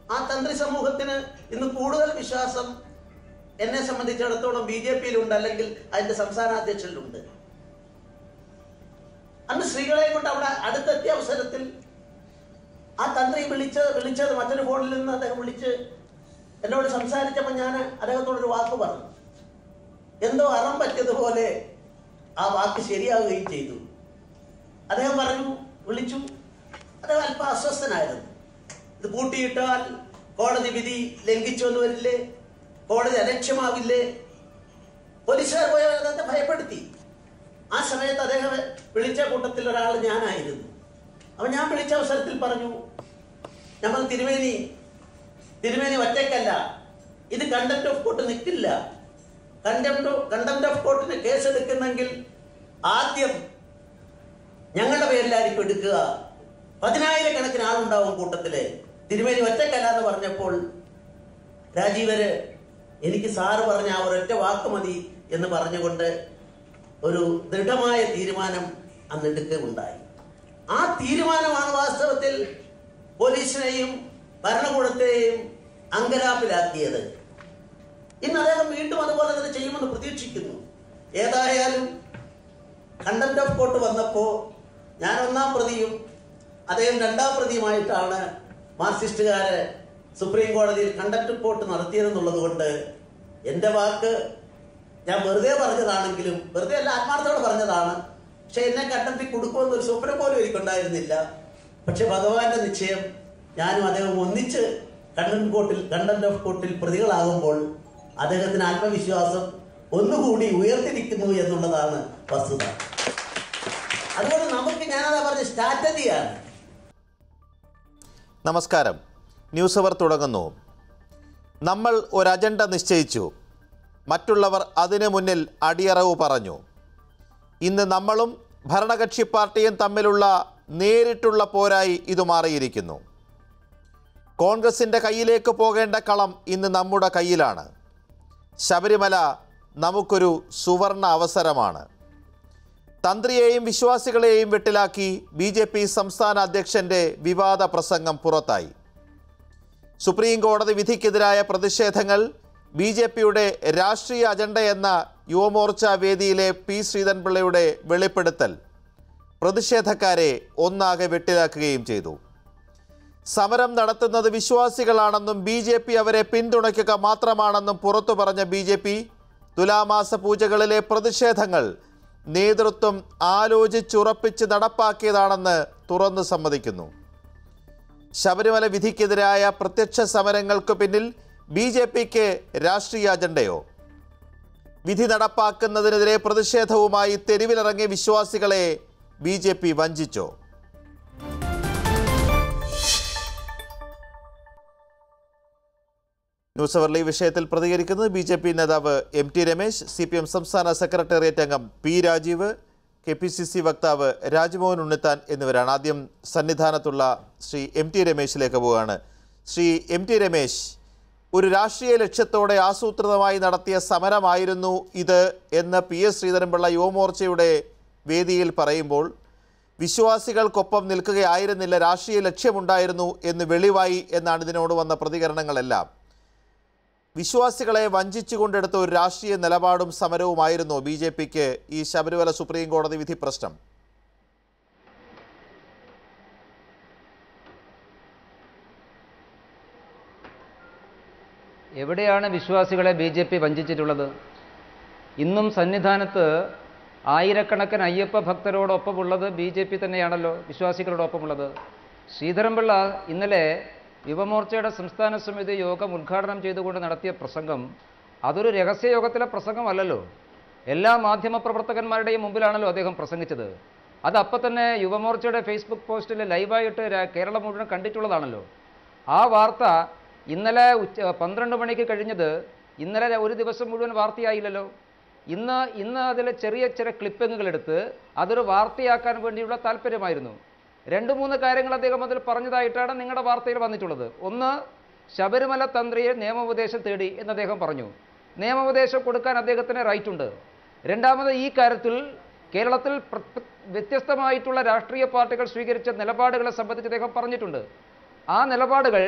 ആ തന്ത്രി സമൂഹത്തിന് ഇന്ന് കൂടുതൽ വിശ്വാസം എന്നെ സംബന്ധിച്ചിടത്തോളം ബി ജെ പിയിലുണ്ട് അല്ലെങ്കിൽ അതിന്റെ സംസ്ഥാന അധ്യക്ഷനിലുണ്ട് അന്ന് സ്ത്രീകളെ കൊണ്ട് അവിടെ അടുത്തെത്തിയ അവസരത്തിൽ ആ തന്ത്രി വിളിച്ച് വിളിച്ചത് മറ്റൊരു ഫോണിൽ നിന്ന് അദ്ദേഹം വിളിച്ച് എന്നോട് സംസാരിച്ചപ്പോൾ ഞാൻ അദ്ദേഹത്തോടൊരു വാക്ക് പറഞ്ഞു എന്തോ അറം പറ്റിയതുപോലെ ആ വാക്ക് ശരിയാവുകയും ചെയ്തു അദ്ദേഹം പറഞ്ഞു വിളിച്ചു അദ്ദേഹം അല്പം അസ്വസ്ഥനായിരുന്നു ഇത് പൂട്ടിയിട്ടാൽ കോടതി വിധി ലംഘിച്ചു എന്ന് വരില്ലേ കോടതി അലക്ഷ്യമാവില്ലേ പോലീസുകാർ പോയ അദ്ദേഹത്തെ ഭയപ്പെടുത്തി ആ സമയത്ത് അദ്ദേഹം വിളിച്ച കൂട്ടത്തിൽ ഒരാൾ ഞാനായിരുന്നു അപ്പൊ ഞാൻ വിളിച്ച അവസരത്തിൽ പറഞ്ഞു നമ്മൾ തിരുമേനി തിരുമേനി ഒറ്റയ്ക്കല്ല ഇത് കണ്ടംപ്റ്റ് ഓഫ് കോർട്ട് നിൽക്കില്ല കണ്ടംപ്റ്റ് കണ്ടംപ്റ്റ് ഓഫ് കോർട്ടിന് കേസ് എടുക്കുന്നെങ്കിൽ ആദ്യം ഞങ്ങളുടെ പേരിലായിരിക്കും എടുക്കുക പതിനായിരക്കണക്കിന് ആളുണ്ടാവും കൂട്ടത്തില് തിരുമേനി ഒറ്റക്കല്ല എന്ന് പറഞ്ഞപ്പോൾ രാജീവര് എനിക്ക് സാറ് പറഞ്ഞ ആ ഒരൊറ്റ വാക്ക് മതി എന്ന് പറഞ്ഞുകൊണ്ട് ഒരു ദൃഢമായ തീരുമാനം അന്ന് എടുക്കുകയുണ്ടായി ആ തീരുമാനമാണ് വാസ്തവത്തിൽ പോലീസിനെയും ഭരണകൂടത്തെയും അങ്കലാപ്പിലാക്കിയത് ഇന്ന് അദ്ദേഹം വീണ്ടും അതുപോലെ തന്നെ ചെയ്യുമെന്ന് പ്രതീക്ഷിക്കുന്നു ഏതായാലും കണ്ടംപ്റ്റ് ഓഫ് കോർട്ട് വന്നപ്പോൾ ഞാൻ ഒന്നാം പ്രതിയും അദ്ദേഹം രണ്ടാം പ്രതിയുമായിട്ടാണ് മാർക്സിസ്റ്റുകാര് സുപ്രീം കോടതിയിൽ കണ്ടംപ്റ്റ് കോർട്ട് നടത്തിയതെന്നുള്ളത് കൊണ്ട് എൻ്റെ വാക്ക് ഞാൻ വെറുതെ പറഞ്ഞതാണെങ്കിലും വെറുതെ അല്ല ആത്മാർത്ഥത്തോടെ പറഞ്ഞതാണ് പക്ഷെ എന്നെ കണ്ടംപ്റ്റ് കൊടുക്കുമെന്നൊരു സ്വപ്നം പോലും എനിക്കുണ്ടായിരുന്നില്ല പക്ഷെ ഭഗവാന്റെ നിശ്ചയം ഞാനും അദ്ദേഹം ഒന്നിച്ച് കണ്ടന്റ് കോർട്ടിൽ കണ്ടന്റ് ഓഫ് കോർട്ടിൽ പ്രതികളാകുമ്പോൾ അദ്ദേഹത്തിന് ആത്മവിശ്വാസം ഒന്നുകൂടി ഉയർത്തിരിക്കുന്നു എന്നുള്ളതാണ് വസ്തുത അതുകൊണ്ട് നമുക്ക് ഞാനതാ പറഞ്ഞ സ്ട്രാറ്റജിയാണ് നമസ്കാരം ന്യൂസ് അവർ തുടങ്ങുന്നു നമ്മൾ ഒരു അജണ്ട നിശ്ചയിച്ചു മറ്റുള്ളവർ അതിനു മുന്നിൽ അടിയറവ് പറഞ്ഞു ഇന്ന് നമ്മളും ഭരണകക്ഷി പാർട്ടിയും തമ്മിലുള്ള നേരിട്ടുള്ള പോരായി ഇത് മാറിയിരിക്കുന്നു കോൺഗ്രസിൻ്റെ കയ്യിലേക്ക് പോകേണ്ട കളം ഇന്ന് നമ്മുടെ കയ്യിലാണ് ശബരിമല നമുക്കൊരു സുവർണ അവസരമാണ് തന്ത്രിയെയും വിശ്വാസികളെയും വെട്ടിലാക്കി ബി ജെ പി സംസ്ഥാന അധ്യക്ഷന്റെ വിവാദ പ്രസംഗം പുറത്തായി സുപ്രീം കോടതി വിധിക്കെതിരായ പ്രതിഷേധങ്ങൾ ബി ജെ പിയുടെ രാഷ്ട്രീയ അജണ്ടയെന്ന യുവമോർച്ച വേദിയിലെ പി ശ്രീധരൻപിള്ളയുടെ വെളിപ്പെടുത്തൽ പ്രതിഷേധക്കാരെ ഒന്നാകെ വെട്ടിലാക്കുകയും ചെയ്തു സമരം നടത്തുന്നത് വിശ്വാസികളാണെന്നും ബി ജെ പി അവരെ പിന്തുണയ്ക്കുക മാത്രമാണെന്നും പുറത്തു പറഞ്ഞ ബി ജെ പി തുലാമാസ പൂജകളിലെ പ്രതിഷേധങ്ങൾ നേതൃത്വം ആലോചിച്ചുറപ്പിച്ച് നടപ്പാക്കിയതാണെന്ന് തുറന്നു സമ്മതിക്കുന്നു ശബരിമല വിധിക്കെതിരായ പ്രത്യക്ഷ സമരങ്ങൾക്ക് പിന്നിൽ ബി ജെ പിക്ക് രാഷ്ട്രീയ അജണ്ടയോ വിധി നടപ്പാക്കുന്നതിനെതിരെ പ്രതിഷേധവുമായി തെരുവിലിറങ്ങിയ വിശ്വാസികളെ ബി ജെ പി വഞ്ചിച്ചോ ന്യൂസ് അവറിൽ ഈ വിഷയത്തിൽ പ്രതികരിക്കുന്നത് ബി ജെ പി നേതാവ് M T Ramesh C P M സംസ്ഥാന സെക്രട്ടേറിയറ്റ് അംഗം P Rajeev K P C C വക്താവ് രാജ്മോഹൻ ഉണ്ണിത്താൻ എന്നിവരാണ് ആദ്യം സന്നിധാനത്തുള്ള ശ്രീ എം ടി രമേശിലേക്ക് പോവുകയാണ് ശ്രീ എം ടി രമേശ് ഒരു രാഷ്ട്രീയ ലക്ഷ്യത്തോടെ ആസൂത്രിതമായി നടത്തിയ സമരമായിരുന്നു ഇത് എന്ന് പി എസ് ശ്രീധരൻപിള്ള യുവമോർച്ചയുടെ വേദിയിൽ പറയുമ്പോൾ വിശ്വാസികൾക്കൊപ്പം നിൽക്കുകയായിരുന്നില്ല രാഷ്ട്രീയ ലക്ഷ്യമുണ്ടായിരുന്നു എന്ന് വെളിവായി എന്നാണ് ഇതിനോട് വന്ന പ്രതികരണങ്ങളെല്ലാം വിശ്വാസികളെ വഞ്ചിച്ചുകൊണ്ടെടുത്ത ഒരു രാഷ്ട്രീയ നിലപാടും സമരവുമായിരുന്നു ബി ജെ പിക്ക് ഈ ശബരിമല സുപ്രീം കോടതി വിധി പ്രശ്നം എവിടെയാണ് വിശ്വാസികളെ ബി ജെ പി വഞ്ചിച്ചിട്ടുള്ളത് ഇന്നും സന്നിധാനത്ത് ആയിരക്കണക്കിന് അയ്യപ്പ ഭക്തരോടൊപ്പമുള്ളത് ബി ജെ പി തന്നെയാണല്ലോ വിശ്വാസികളോടൊപ്പമുള്ളത് ശ്രീധരൻപിള്ള ഇന്നലെ യുവമോർച്ചയുടെ സംസ്ഥാന സമിതി യോഗം ഉദ്ഘാടനം ചെയ്തുകൊണ്ട് നടത്തിയ പ്രസംഗം അതൊരു രഹസ്യ യോഗത്തിലെ പ്രസംഗമല്ലല്ലോ എല്ലാ മാധ്യമ പ്രവർത്തകന്മാരുടെയും മുമ്പിലാണല്ലോ അദ്ദേഹം പ്രസംഗിച്ചത് അത് അപ്പം തന്നെ യുവമോർച്ചയുടെ ഫേസ്ബുക്ക് പോസ്റ്റിൽ ലൈവായിട്ട് ര- കേരളം മുഴുവൻ കണ്ടിട്ടുള്ളതാണല്ലോ ആ വാർത്ത ഇന്നലെ ഉച്ച പന്ത്രണ്ട് മണിക്ക് കഴിഞ്ഞത് ഇന്നലെ ഒരു ദിവസം മുഴുവൻ വാർത്തയായില്ലല്ലോ ഇന്ന് ഇന്ന് അതിലെ ചെറിയ ചെറിയ ക്ലിപ്പിങ്ങുകൾ എടുത്ത് അതൊരു വാർത്തയാക്കാൻ വേണ്ടിയുള്ള താല്പര്യമായിരുന്നു രണ്ട് മൂന്ന് കാര്യങ്ങൾ അദ്ദേഹം അതിൽ പറഞ്ഞതായിട്ടാണ് നിങ്ങളുടെ വാർത്തയിൽ വന്നിട്ടുള്ളത് ഒന്ന് ശബരിമല തന്ത്രിയെ നിയമോപദേശം തേടി എന്ന് അദ്ദേഹം പറഞ്ഞു നിയമോപദേശം കൊടുക്കാൻ അദ്ദേഹത്തിന് റൈറ്റ് ഉണ്ട് രണ്ടാമത് ഈ കാര്യത്തിൽ കേരളത്തിൽ പ്ര- പ്ര- വ്യത്യസ്തമായിട്ടുള്ള രാഷ്ട്രീയ പാർട്ടികൾ സ്വീകരിച്ച നിലപാടുകളെ സംബന്ധിച്ച് അദ്ദേഹം പറഞ്ഞിട്ടുണ്ട് ആ നിലപാടുകൾ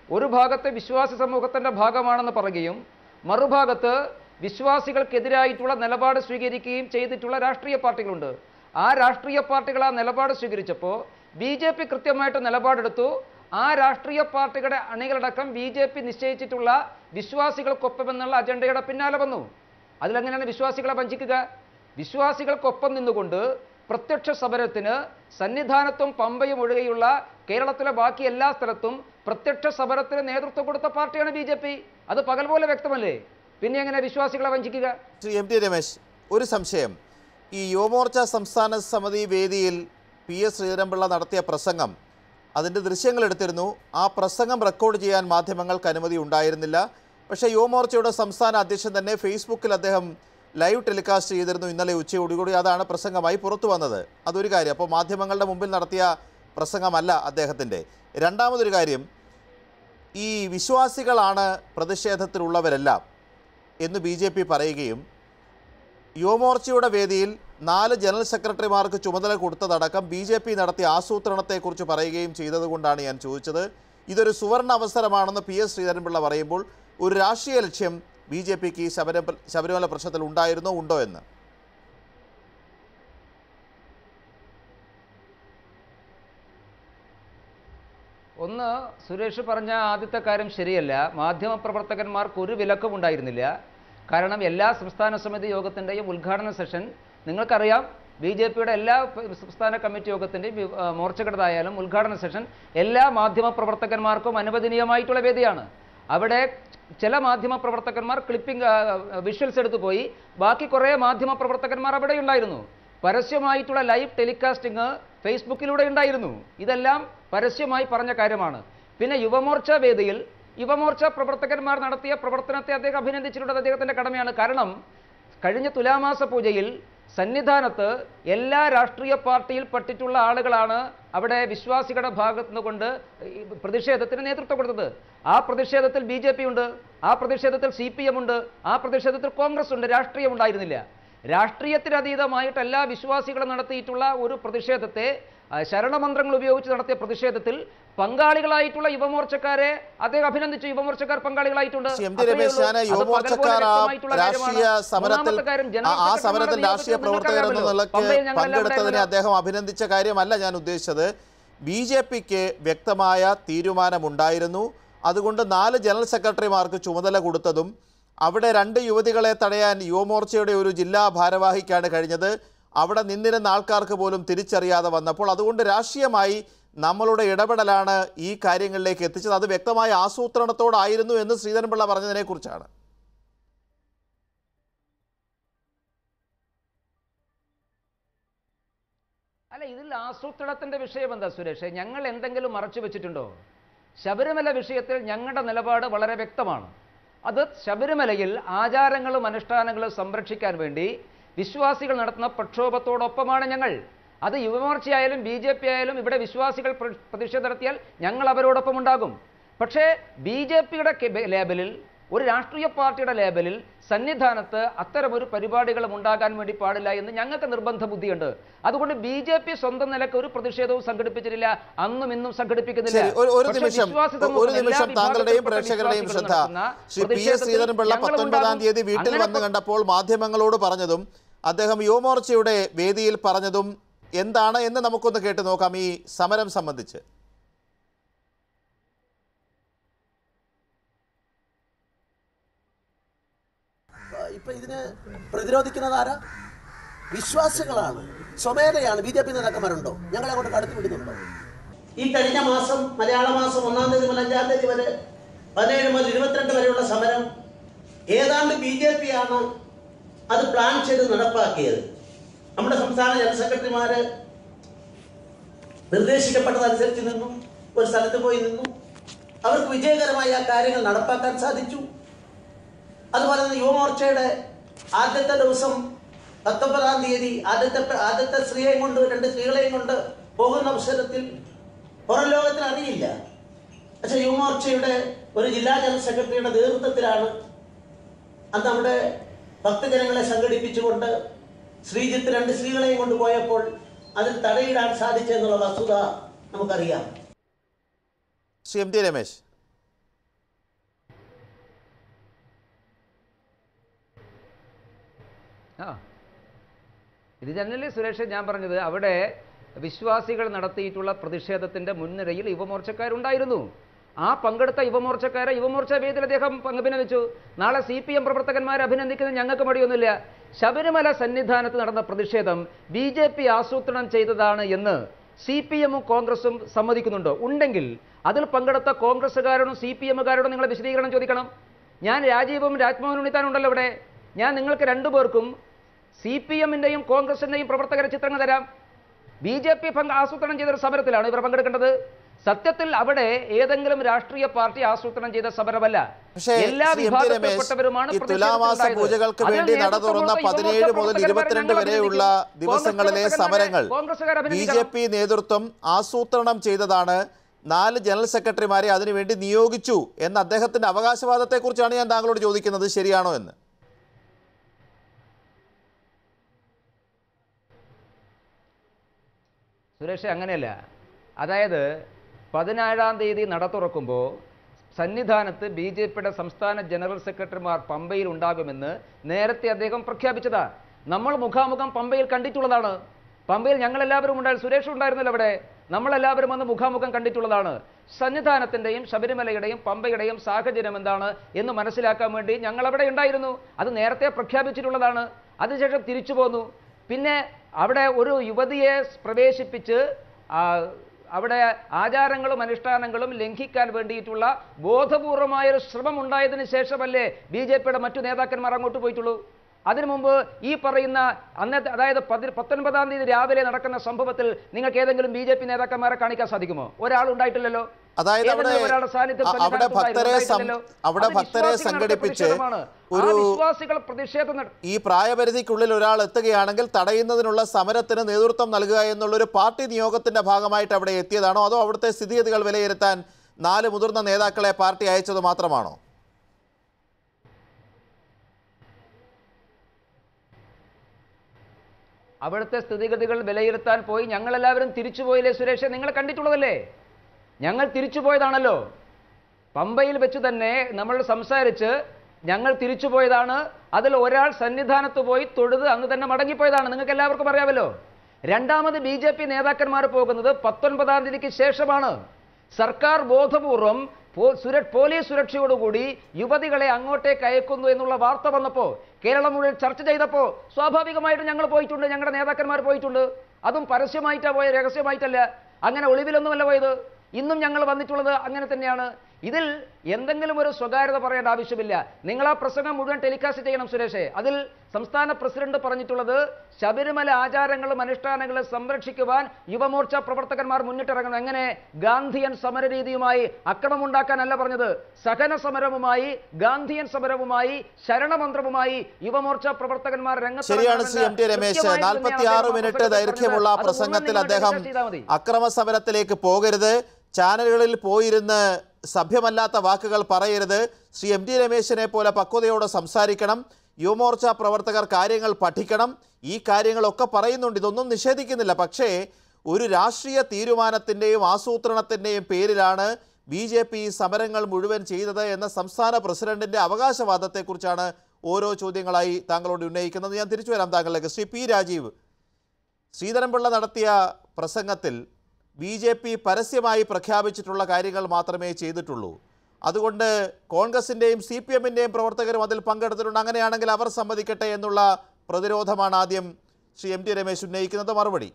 ഒരു ഭാഗത്തെ വിശ്വാസി സമൂഹത്തിൻ്റെ ഭാഗമാണെന്ന് പറയുകയും മറുഭാഗത്ത് വിശ്വാസികൾക്കെതിരായിട്ടുള്ള നിലപാട് സ്വീകരിക്കുകയും ചെയ്തിട്ടുള്ള രാഷ്ട്രീയ പാർട്ടികളുണ്ട് ആ രാഷ്ട്രീയ പാർട്ടികൾ ആ നിലപാട് സ്വീകരിച്ചപ്പോൾ ബി ജെ പി കൃത്യമായിട്ട് നിലപാടെടുത്തു ആ രാഷ്ട്രീയ പാർട്ടികളുടെ അണികളടക്കം ബി ജെ പി നിശ്ചയിച്ചിട്ടുള്ള വിശ്വാസികൾക്കൊപ്പം എന്നുള്ള അജണ്ടയുടെ പിന്നാലെ വന്നു അതിലെങ്ങനെയാണ് വിശ്വാസികളെ വഞ്ചിക്കുക വിശ്വാസികൾക്കൊപ്പം നിന്നുകൊണ്ട് പ്രത്യക്ഷ സമരത്തിന് സന്നിധാനത്തും പമ്പയും ഒഴികെയുള്ള കേരളത്തിലെ ബാക്കി എല്ലാ സ്ഥലത്തും പ്രത്യക്ഷ സമരത്തിന് നേതൃത്വം കൊടുത്ത പാർട്ടിയാണ് ബി ജെ പി അത് പകൽ പോലെ വ്യക്തമല്ലേ പിന്നെ എങ്ങനെ വിശ്വാസികളെ വഞ്ചിക്കുക ശ്രീ എം ടി രമേശ് ഒരു സംശയം ഈ യുവമോർച്ച സംസ്ഥാന സമിതി വേദിയിൽ പി എസ് ശ്രീധരൻപിള്ള നടത്തിയ പ്രസംഗം അതിൻ്റെ ദൃശ്യങ്ങൾ എടുത്തിരുന്നു ആ പ്രസംഗം റെക്കോർഡ് ചെയ്യാൻ മാധ്യമങ്ങൾക്ക് അനുമതി ഉണ്ടായിരുന്നില്ല പക്ഷേ യുവമോർച്ചയുടെ സംസ്ഥാന അധ്യക്ഷൻ തന്നെ ഫേസ്ബുക്കിൽ അദ്ദേഹം ലൈവ് ടെലികാസ്റ്റ് ചെയ്തിരുന്നു ഇന്നലെ ഉച്ചയോടുകൂടി അതാണ് പ്രസംഗമായി പുറത്തു വന്നത് അതൊരു കാര്യം അപ്പോൾ മാധ്യമങ്ങളുടെ മുമ്പിൽ നടത്തിയ പ്രസംഗമല്ല അദ്ദേഹത്തിൻ്റെ രണ്ടാമതൊരു കാര്യം ഈ വിശ്വാസികളാണ് പ്രതിഷേധത്തിലുള്ളവരെല്ലാം എന്ന് ബി ജെ പി പറയുകയും യുവമോർച്ചയുടെ വേദിയിൽ നാല് ജനറൽ സെക്രട്ടറിമാർക്ക് ചുമതല കൊടുത്തതടക്കം ബി ജെ പി നടത്തിയ ആസൂത്രണത്തെക്കുറിച്ച് പറയുകയും ചെയ്തതുകൊണ്ടാണ് ഞാൻ ചോദിച്ചത് ഇതൊരു സുവർണ അവസരമാണെന്ന് പി എസ് ശ്രീധരൻപിള്ള പറയുമ്പോൾ ഒരു രാഷ്ട്രീയ ലക്ഷ്യം ബി ജെ പിക്ക് ഈ ശബര ശബരിമല പ്രശ്നത്തിൽ ഉണ്ടായിരുന്നോ ഉണ്ടോ എന്ന് ഒന്ന് സുരേഷ് പറഞ്ഞ ആദ്യത്തെ കാര്യം ശരിയല്ല മാധ്യമപ്രവർത്തകന്മാർക്ക് ഒരു വിലക്കും ഉണ്ടായിരുന്നില്ല കാരണം എല്ലാ സംസ്ഥാന സമിതി യോഗത്തിൻ്റെയും ഉദ്ഘാടന സെഷൻ നിങ്ങൾക്കറിയാം ബി ജെ പിയുടെ എല്ലാ പ- സംസ്ഥാന കമ്മിറ്റി യോഗത്തിൻ്റെയും വി- ആ, മോർച്ചകളുടേതായാലും ഉദ്ഘാടന സെഷൻ എല്ലാ മാധ്യമപ്രവർത്തകന്മാർക്കും അനുവദനീയമായിട്ടുള്ള വേദിയാണ് അവിടെ ചില മാധ്യമപ്രവർത്തകന്മാർ ക്ലിപ്പിംഗ് വിഷ്വൽസ് എടുത്തു പോയി ബാക്കി കുറേ മാധ്യമപ്രവർത്തകന്മാർ അവിടെ ഉണ്ടായിരുന്നു പരസ്യമായിട്ടുള്ള ലൈവ് ടെലികാസ്റ്റിംഗ് ഫേസ്ബുക്കിലൂടെ ഉണ്ടായിരുന്നു ഇതെല്ലാം പരസ്യമായി പറഞ്ഞ കാര്യമാണ് പിന്നെ യുവമോർച്ച വേദിയിൽ യുവമോർച്ച പ്രവർത്തകന്മാർ നടത്തിയ പ്രവർത്തനത്തെ അദ്ദേഹം അഭിനന്ദിച്ചിട്ടുള്ളത് അദ്ദേഹത്തിന്റെ കടമയാണ് കാരണം കഴിഞ്ഞ തുലാമാസ പൂജയിൽ സന്നിധാനത്ത് എല്ലാ രാഷ്ട്രീയ പാർട്ടിയിൽ പെട്ടിട്ടുള്ള ആളുകളാണ് അവിടെ വിശ്വാസികളുടെ ഭാഗത്തു നിന്നുകൊണ്ട് ഈ പ്രതിഷേധത്തിന് നേതൃത്വം കൊടുത്തത് ആ പ്രതിഷേധത്തിൽ ബി ജെ പി ഉണ്ട് ആ പ്രതിഷേധത്തിൽ സി പി എം ഉണ്ട് ആ പ്രതിഷേധത്തിൽ കോൺഗ്രസ് ഉണ്ട് രാഷ്ട്രീയം ഉണ്ടായിരുന്നില്ല രാഷ്ട്രീയത്തിനതീതമായിട്ട് എല്ലാ വിശ്വാസികളും നടത്തിയിട്ടുള്ള ഒരു പ്രതിഷേധത്തെ ആ, ശരണമന്ത്രങ്ങൾ ഉപയോഗിച്ച് നടത്തിയ പ്രതിഷേധത്തിൽ പങ്കാളികളായിട്ടുള്ള യുവമോർച്ചക്കാരെ അദ്ദേഹം അഭിനന്ദിച്ചു യുവമോർച്ചക്കാർ പങ്കാളികളായിട്ടുണ്ട് ശ്രീ എം ടി അത്രയേ രമേശ് ഉള്ളൂ. ഞാൻ അത് യുവമോർച്ചക്കാർ ആ പകൽ പോലെ വ്യക്തമായിട്ടുള്ള രാഷ്ട്രീയ കാര്യമാണ്. സമരത്തിൽ മൂന്നാമത്തെ കാര്യം, ജനറൽ ആ- ആ സെക്രട്ടറിമാരുടെ സമരത്തിൽ രാഷ്ട്രീയ നിയോഗത്തിൽ പ്രവർത്തകർ എന്ന നിങ്ങൾക്കറിയാമല്ലോ. നിലയ്ക്ക് പമ്പയിൽ ഞങ്ങൾ പങ്കെടുത്തതിനെ ഉണ്ടായിരുന്നല്ലോ. അദ്ദേഹം അഭിനന്ദിച്ച കാര്യമല്ല ഞാൻ ഉദ്ദേശിച്ചത് ബി ജെ പിക്ക് വ്യക്തമായ തീരുമാനമുണ്ടായിരുന്നു അതുകൊണ്ട് നാല് ജനറൽ സെക്രട്ടറിമാർക്ക് ചുമതല കൊടുത്തതും അവിടെ രണ്ട് യുവതികളെ തടയാൻ യുവമോർച്ചയുടെ ഒരു ജില്ലാ ഭാരവാഹിക്കാണ് കഴിഞ്ഞത് അവിടെ നിന്നിരുന്ന ആൾക്കാർക്ക് പോലും തിരിച്ചറിയാതെ വന്നപ്പോൾ അതുകൊണ്ട് രാഷ്ട്രീയമായി നമ്മളുടെ ഇടപെടലാണ് ഈ കാര്യങ്ങളിലേക്ക് എത്തിച്ചത് അത് വ്യക്തമായ ആസൂത്രണത്തോടായിരുന്നു എന്ന് ശ്രീധരൻപിള്ള പറഞ്ഞതിനെ കുറിച്ചാണ് അല്ല ഇതിൽ ആസൂത്രണത്തിന്റെ വിഷയം എന്താ സുരേഷ് ഞങ്ങൾ എന്തെങ്കിലും മറച്ചു വെച്ചിട്ടുണ്ടോ ശബരിമല വിഷയത്തിൽ ഞങ്ങളുടെ നിലപാട് വളരെ വ്യക്തമാണ് അത് ശബരിമലയിൽ ആചാരങ്ങളും അനുഷ്ഠാനങ്ങളും സംരക്ഷിക്കാൻ വേണ്ടി വിശ്വാസികൾ നടത്തുന്ന പ്രക്ഷോഭത്തോടൊപ്പമാണ് ഞങ്ങൾ അത് യുവമോർച്ചയായാലും ബി ജെ പി ആയാലും ഇവിടെ വിശ്വാസികൾ പ്ര- പ്രതിഷേധം നടത്തിയാൽ ഞങ്ങൾ അവരോടൊപ്പം ഉണ്ടാകും പക്ഷേ ബി ജെ പിയുടെ ലേബലിൽ ഒരു രാഷ്ട്രീയ പാർട്ടിയുടെ ലേബലിൽ സന്നിധാനത്ത് അത്തരമൊരു പരിപാടികളും ഉണ്ടാകാൻ വേണ്ടി പാടില്ല എന്ന് ഞങ്ങൾക്ക് നിർബന്ധ ബുദ്ധിയുണ്ട് അതുകൊണ്ട് ബി ജെ പി സ്വന്തം നിലക്ക് ഒരു പ്രതിഷേധവും സംഘടിപ്പിച്ചിട്ടില്ല അന്നും ഇന്നും സംഘടിപ്പിക്കുന്നില്ല ശരി ഒരു ഒരു പക്ഷേ നിമിഷം വിശ്വാസി സമൂഹം, ഒരു എല്ലാ നിമിഷം താങ്കളുടെയും വിഭാഗത്തിൽപ്പെട്ട പ്രേക്ഷകരുടെയും വിശ്വാസികൾ ശ്രദ്ധ നടത്തുന്ന ശ്രീ പി എസ് പ്രതിഷേധത്തിൽ ശ്രീധരൻപിള്ള ഞങ്ങളും പത്തൊൻപതാം ഉണ്ടാകും. തീയതി വീട്ടിൽ അങ്ങനെ വന്ന് കണ്ടപ്പോൾ മാധ്യമങ്ങളോട് പറഞ്ഞതും അദ്ദേഹം യുവമോർച്ചയുടെ വേദിയിൽ പറഞ്ഞതും എന്താണ് എന്ന് നമുക്കൊന്ന് കേട്ട് നോക്കാം ഈ സമരം സംബന്ധിച്ച് ഇപ്പൊ ഇതിന് പ്രതിരോധിക്കുന്നത് ആരാ വിശ്വാസികളാണ് സ്വമേധയാണ് ബി ജെ പി നേതാക്കന്മാരുണ്ടോ ഞങ്ങളെ അങ്ങോട്ട് കടത്തി വിടുന്നുണ്ടോ ഈ കഴിഞ്ഞ മാസം മലയാള മാസം ഒന്നാം തീയതി മുതൽ അഞ്ചാം തീയതി വരെ പതിനേഴ് മുതൽ ഇരുപത്തിരണ്ട് വരെയുള്ള സമരം ഏതാണ്ട് ബി ജെ പി ആണ് അത് പ്ലാൻ ചെയ്ത് നടപ്പാക്കിയത് നമ്മുടെ സംസ്ഥാന ജനറൽ സെക്രട്ടറിമാര് നിർദ്ദേശിക്കപ്പെട്ടതനുസരിച്ച് നിന്നും ഒരു സ്ഥലത്ത് പോയി നിന്നു അവർക്ക് വിജയകരമായി ആ കാര്യങ്ങൾ നടപ്പാക്കാൻ സാധിച്ചു അതുപോലെ തന്നെ യുവമോർച്ചയുടെ ആദ്യത്തെ ദിവസം പത്തൊമ്പതാം തീയതി ആദ്യത്തെ പെ- ആദ്യത്തെ സ്ത്രീയെയും കൊണ്ട് രണ്ട് സ്ത്രീകളെയും കൊണ്ട് പോകുന്ന അവസരത്തിൽ പുറം ലോകത്തിന് അറിയില്ല പക്ഷെ യുവമോർച്ചയുടെ ഒരു ജില്ലാ ജനറൽ സെക്രട്ടറിയുടെ നേതൃത്വത്തിലാണ് അന്ന് നമ്മുടെ ഭക്തജനങ്ങളെ സംഘടിപ്പിച്ചുകൊണ്ട് ശ്രീജിത്ത് രണ്ട് സ്ത്രീകളെയും കൊണ്ട് പോയപ്പോൾ അതിൽ തടയിടാൻ സാധിച്ചെന്നുള്ള വസ്തുത നമുക്കറിയാം ശ്രീ എം ടി രമേശ് ആ ഇത് തന്നെയല്ലേ സുരേഷ് ഞാൻ പറഞ്ഞത് അവിടെ വിശ്വാസികൾ നടത്തിയിട്ടുള്ള പ്രതിഷേധത്തിന്റെ മുൻനിരയിൽ യുവമോർച്ചക്കാരുണ്ടായിരുന്നു ആ പങ്കെടുത്ത യുവമോർച്ചക്കാരെ യുവമോർച്ച വേദിയിൽ അദ്ദേഹം അഭിനന്ദിച്ചു നാളെ സി പി എം പ്രവർത്തകന്മാരെ അഭിനന്ദിക്കുന്നത് ഞങ്ങൾക്ക് മടിയൊന്നുമില്ല ശബരിമല സന്നിധാനത്ത് നടന്ന പ്രതിഷേധം ബി ജെ പി ആസൂത്രണം ചെയ്തതാണ് എന്ന് സി പി എമ്മും കോൺഗ്രസും സമ്മതിക്കുന്നുണ്ടോ ഉണ്ടെങ്കിൽ അതിൽ പങ്കെടുത്ത കോൺഗ്രസ്സുകാരോടും സി പി എമ്മുകാരോടും നിങ്ങൾ വിശദീകരണം ചോദിക്കണം ഞാൻ രാജീവും രാജ്മോഹൻ ഉണ്ണിത്താനുണ്ടല്ലോ ഇവിടെ ഞാൻ നിങ്ങൾക്ക് രണ്ടുപേർക്കും സി പി എമ്മിൻ്റെയും കോൺഗ്രസിൻ്റെയും പ്രവർത്തകരെ ചിത്രങ്ങൾ തരാം ബി ജെ പി ആസൂത്രണം ചെയ്തൊരു സമരത്തിലാണ് ഇവർ പങ്കെടുക്കേണ്ടത് സത്യത്തിൽ അവിടെ ഏതെങ്കിലും രാഷ്ട്രീയ പാർട്ടി ആസൂത്രണം ചെയ്ത സമരമല്ല പക്ഷേ എല്ലാ ശ്രീ എം ടി രമേശ് വിഭാഗത്തിൽപ്പെട്ടവരുമാണ് ഈ തുലാമാസ പ്രതിഷേധത്തിലുണ്ടായത്. പൂജകൾക്ക് അതിൽ വേണ്ടി നട നേതൃത്വം തുറന്ന കൊടുത്ത പതിനേഴ് യുവമോർച്ച മുതൽ പ്രവർത്തകരെ ഇരുപത്തിരണ്ട് ഞങ്ങൾ വരെയുള്ള അഭിനന്ദിക്കും. ദിവസങ്ങളിലെ കോൺഗ്രസ് സമരങ്ങൾ കോൺഗ്രസ്സുകാരെ ബി ജെ അഭിനന്ദിക്കണം. പി നേതൃത്വം ആസൂത്രണം ചെയ്തതാണ് നാല് ജനറൽ സെക്രട്ടറിമാരെ അതിനുവേണ്ടി നിയോഗിച്ചു എന്ന അദ്ദേഹത്തിന്റെ അവകാശവാദത്തെക്കുറിച്ചാണ് ഞാൻ താങ്കളോട് ചോദിക്കുന്നത് ശരിയാണോ എന്ന് സുരേഷ് അങ്ങനെയല്ല അതായത് പതിനേഴാം തീയതി നട തുറക്കുമ്പോൾ സന്നിധാനത്ത് ബി ജെ പിയുടെ സംസ്ഥാന ജനറൽ സെക്രട്ടറിമാർ പമ്പയിൽ ഉണ്ടാകുമെന്ന് നേരത്തെ അദ്ദേഹം പ്രഖ്യാപിച്ചതാ നമ്മൾ മുഖാമുഖം പമ്പയിൽ കണ്ടിട്ടുള്ളതാണ് പമ്പയിൽ ഞങ്ങളെല്ലാവരും ഉണ്ടായിരുന്നു സുരേഷ് ഉണ്ടായിരുന്നല്ലോ അവിടെ നമ്മളെല്ലാവരും അന്ന് മുഖാമുഖം കണ്ടിട്ടുള്ളതാണ് സന്നിധാനത്തിൻ്റെയും ശബരിമലയുടെയും പമ്പയുടെയും സാഹചര്യം എന്താണ് എന്ന് മനസ്സിലാക്കാൻ വേണ്ടി ഞങ്ങൾ അവിടെ ഉണ്ടായിരുന്നു അത് നേരത്തെ പ്രഖ്യാപിച്ചിട്ടുള്ളതാണ് അതിനുശേഷം തിരിച്ചു പോന്നു പിന്നെ അവിടെ ഒരു യുവതിയെ പ്രവേശിപ്പിച്ച് ആ, അവിടെ ആചാരങ്ങളും അനുഷ്ഠാനങ്ങളും ലംഘിക്കാൻ വേണ്ടിയിട്ടുള്ള ബോധപൂർവമായ ഒരു ശ്രമം ഉണ്ടായതിനു ശേഷമല്ലേ ബി ജെ പിയുടെ മറ്റു നേതാക്കന്മാർ അങ്ങോട്ട് പോയിട്ടുള്ളൂ അതിനു മുമ്പ് ഈ പറയുന്ന അന്നത്തെ അതായത് പതി പത്തൊൻപതാം തീയതി രാവിലെ നടക്കുന്ന സംഭവത്തിൽ നിങ്ങൾക്ക് ഏതെങ്കിലും ബി ജെ പി നേതാക്കന്മാരെ കാണിക്കാൻ സാധിക്കുമോ ഒരാൾ ഉണ്ടായിട്ടില്ലല്ലോ അതായത് അവിടെ ഏതെങ്കിലും ഒരാളുടെ സാന്നിധ്യം അ- അവിടെ സന്നിധാനത്ത് ഭക്തരെ സം- ഉണ്ടായിട്ടില്ലല്ലോ. അവിടെ അത് ഭക്തരെ വിശ്വാസികൾ നടത്തിയ സംഘടിപ്പിച്ച് പ്രതിഷേധമാണ്. ആ ഒരു വിശ്വാസികൾ പ്രതിഷേധം നട- ഈ പ്രായപരിധിക്കുള്ളിൽ ഒരാൾ എത്തുകയാണെങ്കിൽ തടയുന്നതിനുള്ള സമരത്തിന് നേതൃത്വം നൽകുക എന്നുള്ളൊരു പാർട്ടി നിയോഗത്തിന്റെ ഭാഗമായിട്ട് അവിടെ എത്തിയതാണോ അതോ അവിടുത്തെ സ്ഥിതിഗതികൾ വിലയിരുത്താൻ നാല് മുതിർന്ന നേതാക്കളെ പാർട്ടി അയച്ചത് മാത്രമാണോ അവിടുത്തെ സ്ഥിതിഗതികൾ വിലയിരുത്താൻ പോയി ഞങ്ങളെല്ലാവരും തിരിച്ചു പോയില്ലേ സുരേഷ് നിങ്ങൾ കണ്ടിട്ടുള്ളതല്ലേ ഞങ്ങൾ തിരിച്ചു പോയതാണല്ലോ പമ്പയിൽ വെച്ച് തന്നെ നമ്മൾ സംസാരിച്ച് ഞങ്ങൾ തിരിച്ചു പോയതാണ് അതിൽ ഒരാൾ സന്നിധാനത്ത് പോയി തൊഴുത് അന്ന് തന്നെ മടങ്ങിപ്പോയതാണ് നിങ്ങൾക്ക് എല്ലാവർക്കും അറിയാമല്ലോ രണ്ടാമത് ബി ജെ പി നേതാക്കന്മാർ പോകുന്നത് പത്തൊൻപതാം തീയതിക്ക് ശേഷമാണ് സർക്കാർ ബോധപൂർവം പോ- സുര പോലീസ് സുരക്ഷയോടുകൂടി യുവതികളെ അങ്ങോട്ടേക്ക് അയക്കുന്നു എന്നുള്ള വാർത്ത വന്നപ്പോൾ കേരളം മുഴുവൻ ചർച്ച ചെയ്തപ്പോൾ സ്വാഭാവികമായിട്ടും ഞങ്ങൾ പോയിട്ടുണ്ട് ഞങ്ങളുടെ നേതാക്കന്മാർ പോയിട്ടുണ്ട് അതും പരസ്യമായിട്ടാ പോയ രഹസ്യമായിട്ടല്ല അങ്ങനെ ഒളിവിലൊന്നുമല്ല പോയത് ഇന്നും ഞങ്ങൾ വന്നിട്ടുള്ളത് അങ്ങനെ തന്നെയാണ് ഇതിൽ എന്തെങ്കിലും ഒരു സ്വകാര്യത പറയേണ്ട ആവശ്യമില്ല നിങ്ങൾ ആ പ്രസംഗം മുഴുവൻ ടെലികാസ്റ്റ് ചെയ്യണം സുരേഷേ അതിൽ സംസ്ഥാന പ്രസിഡന്റ് പറഞ്ഞിട്ടുള്ളത് ശബരിമല ആചാരങ്ങളും അനുഷ്ഠാനങ്ങളും സംരക്ഷിക്കുവാൻ യുവമോർച്ച പ്രവർത്തകന്മാർ മുന്നിട്ടിറങ്ങണം എങ്ങനെ ഗാന്ധിയൻ സമരരീതിയുമായി അക്രമമുണ്ടാക്കാനല്ല പറഞ്ഞത് സഹന സമരവുമായി ഗാന്ധിയൻ സമരവുമായി ശരണമന്ത്രവുമായി യുവമോർച്ച പ്രവർത്തകന്മാർ രംഗത്ത് ശരിയാണ് സി എം ടി ഇറങ്ങണമെന്ന് രമേശ് കൃത്യമായി നാൽപ്പത്തി തന്നെയാണ് ആറ് അദ്ദേഹം മിനിറ്റ് പ്രസംഗത്തിൽ ദൈർഘ്യമുള്ള പറഞ്ഞത്. അത് പ്രസംഗത്തിൽ മുഴുവൻ നിങ്ങൾ അദ്ദേഹം ടെലികാസ്റ്റ് ചെയ്താൽ മതി. അക്രമ സമരത്തിലേക്ക് പോകരുത് ചാനലുകളിൽ പോയിരുന്ന് സഭ്യമല്ലാത്ത വാക്കുകൾ പറയരുത് ശ്രീ എം ടി രമേശിനെ പോലെ പക്വതയോടെ സംസാരിക്കണം യുവമോർച്ച പ്രവർത്തകർ കാര്യങ്ങൾ പഠിക്കണം ഈ കാര്യങ്ങളൊക്കെ പറയുന്നുണ്ട് ഇതൊന്നും നിഷേധിക്കുന്നില്ല പക്ഷേ ഒരു രാഷ്ട്രീയ തീരുമാനത്തിൻ്റെയും ആസൂത്രണത്തിൻ്റെയും പേരിലാണ് ബി ജെ പി സമരങ്ങൾ മുഴുവൻ ചെയ്തത് എന്ന സംസ്ഥാന പ്രസിഡന്റിൻ്റെ അവകാശവാദത്തെക്കുറിച്ചാണ് ഓരോ ചോദ്യങ്ങളായി താങ്കളോട് ഉന്നയിക്കുന്നത് ഞാൻ തിരിച്ചു വരാം താങ്കളിലേക്ക് ശ്രീ പി രാജീവ് ശ്രീധരൻപിള്ള നടത്തിയ പ്രസംഗത്തിൽ ബി ജെ പി പരസ്യമായി പ്രഖ്യാപിച്ചിട്ടുള്ള കാര്യങ്ങൾ മാത്രമേ ചെയ്തിട്ടുള്ളൂ അതുകൊണ്ട് കോൺഗ്രസിൻ്റെയും സി പി എമ്മിൻ്റെയും പ്രവർത്തകരും അതിൽ പങ്കെടുത്തിട്ടുണ്ട് അങ്ങനെയാണെങ്കിൽ അവർ സമ്മതിക്കട്ടെ എന്നുള്ള പ്രതിരോധമാണ് ആദ്യം ശ്രീ എം ടി രമേശ് ഉന്നയിക്കുന്നത് മറുപടി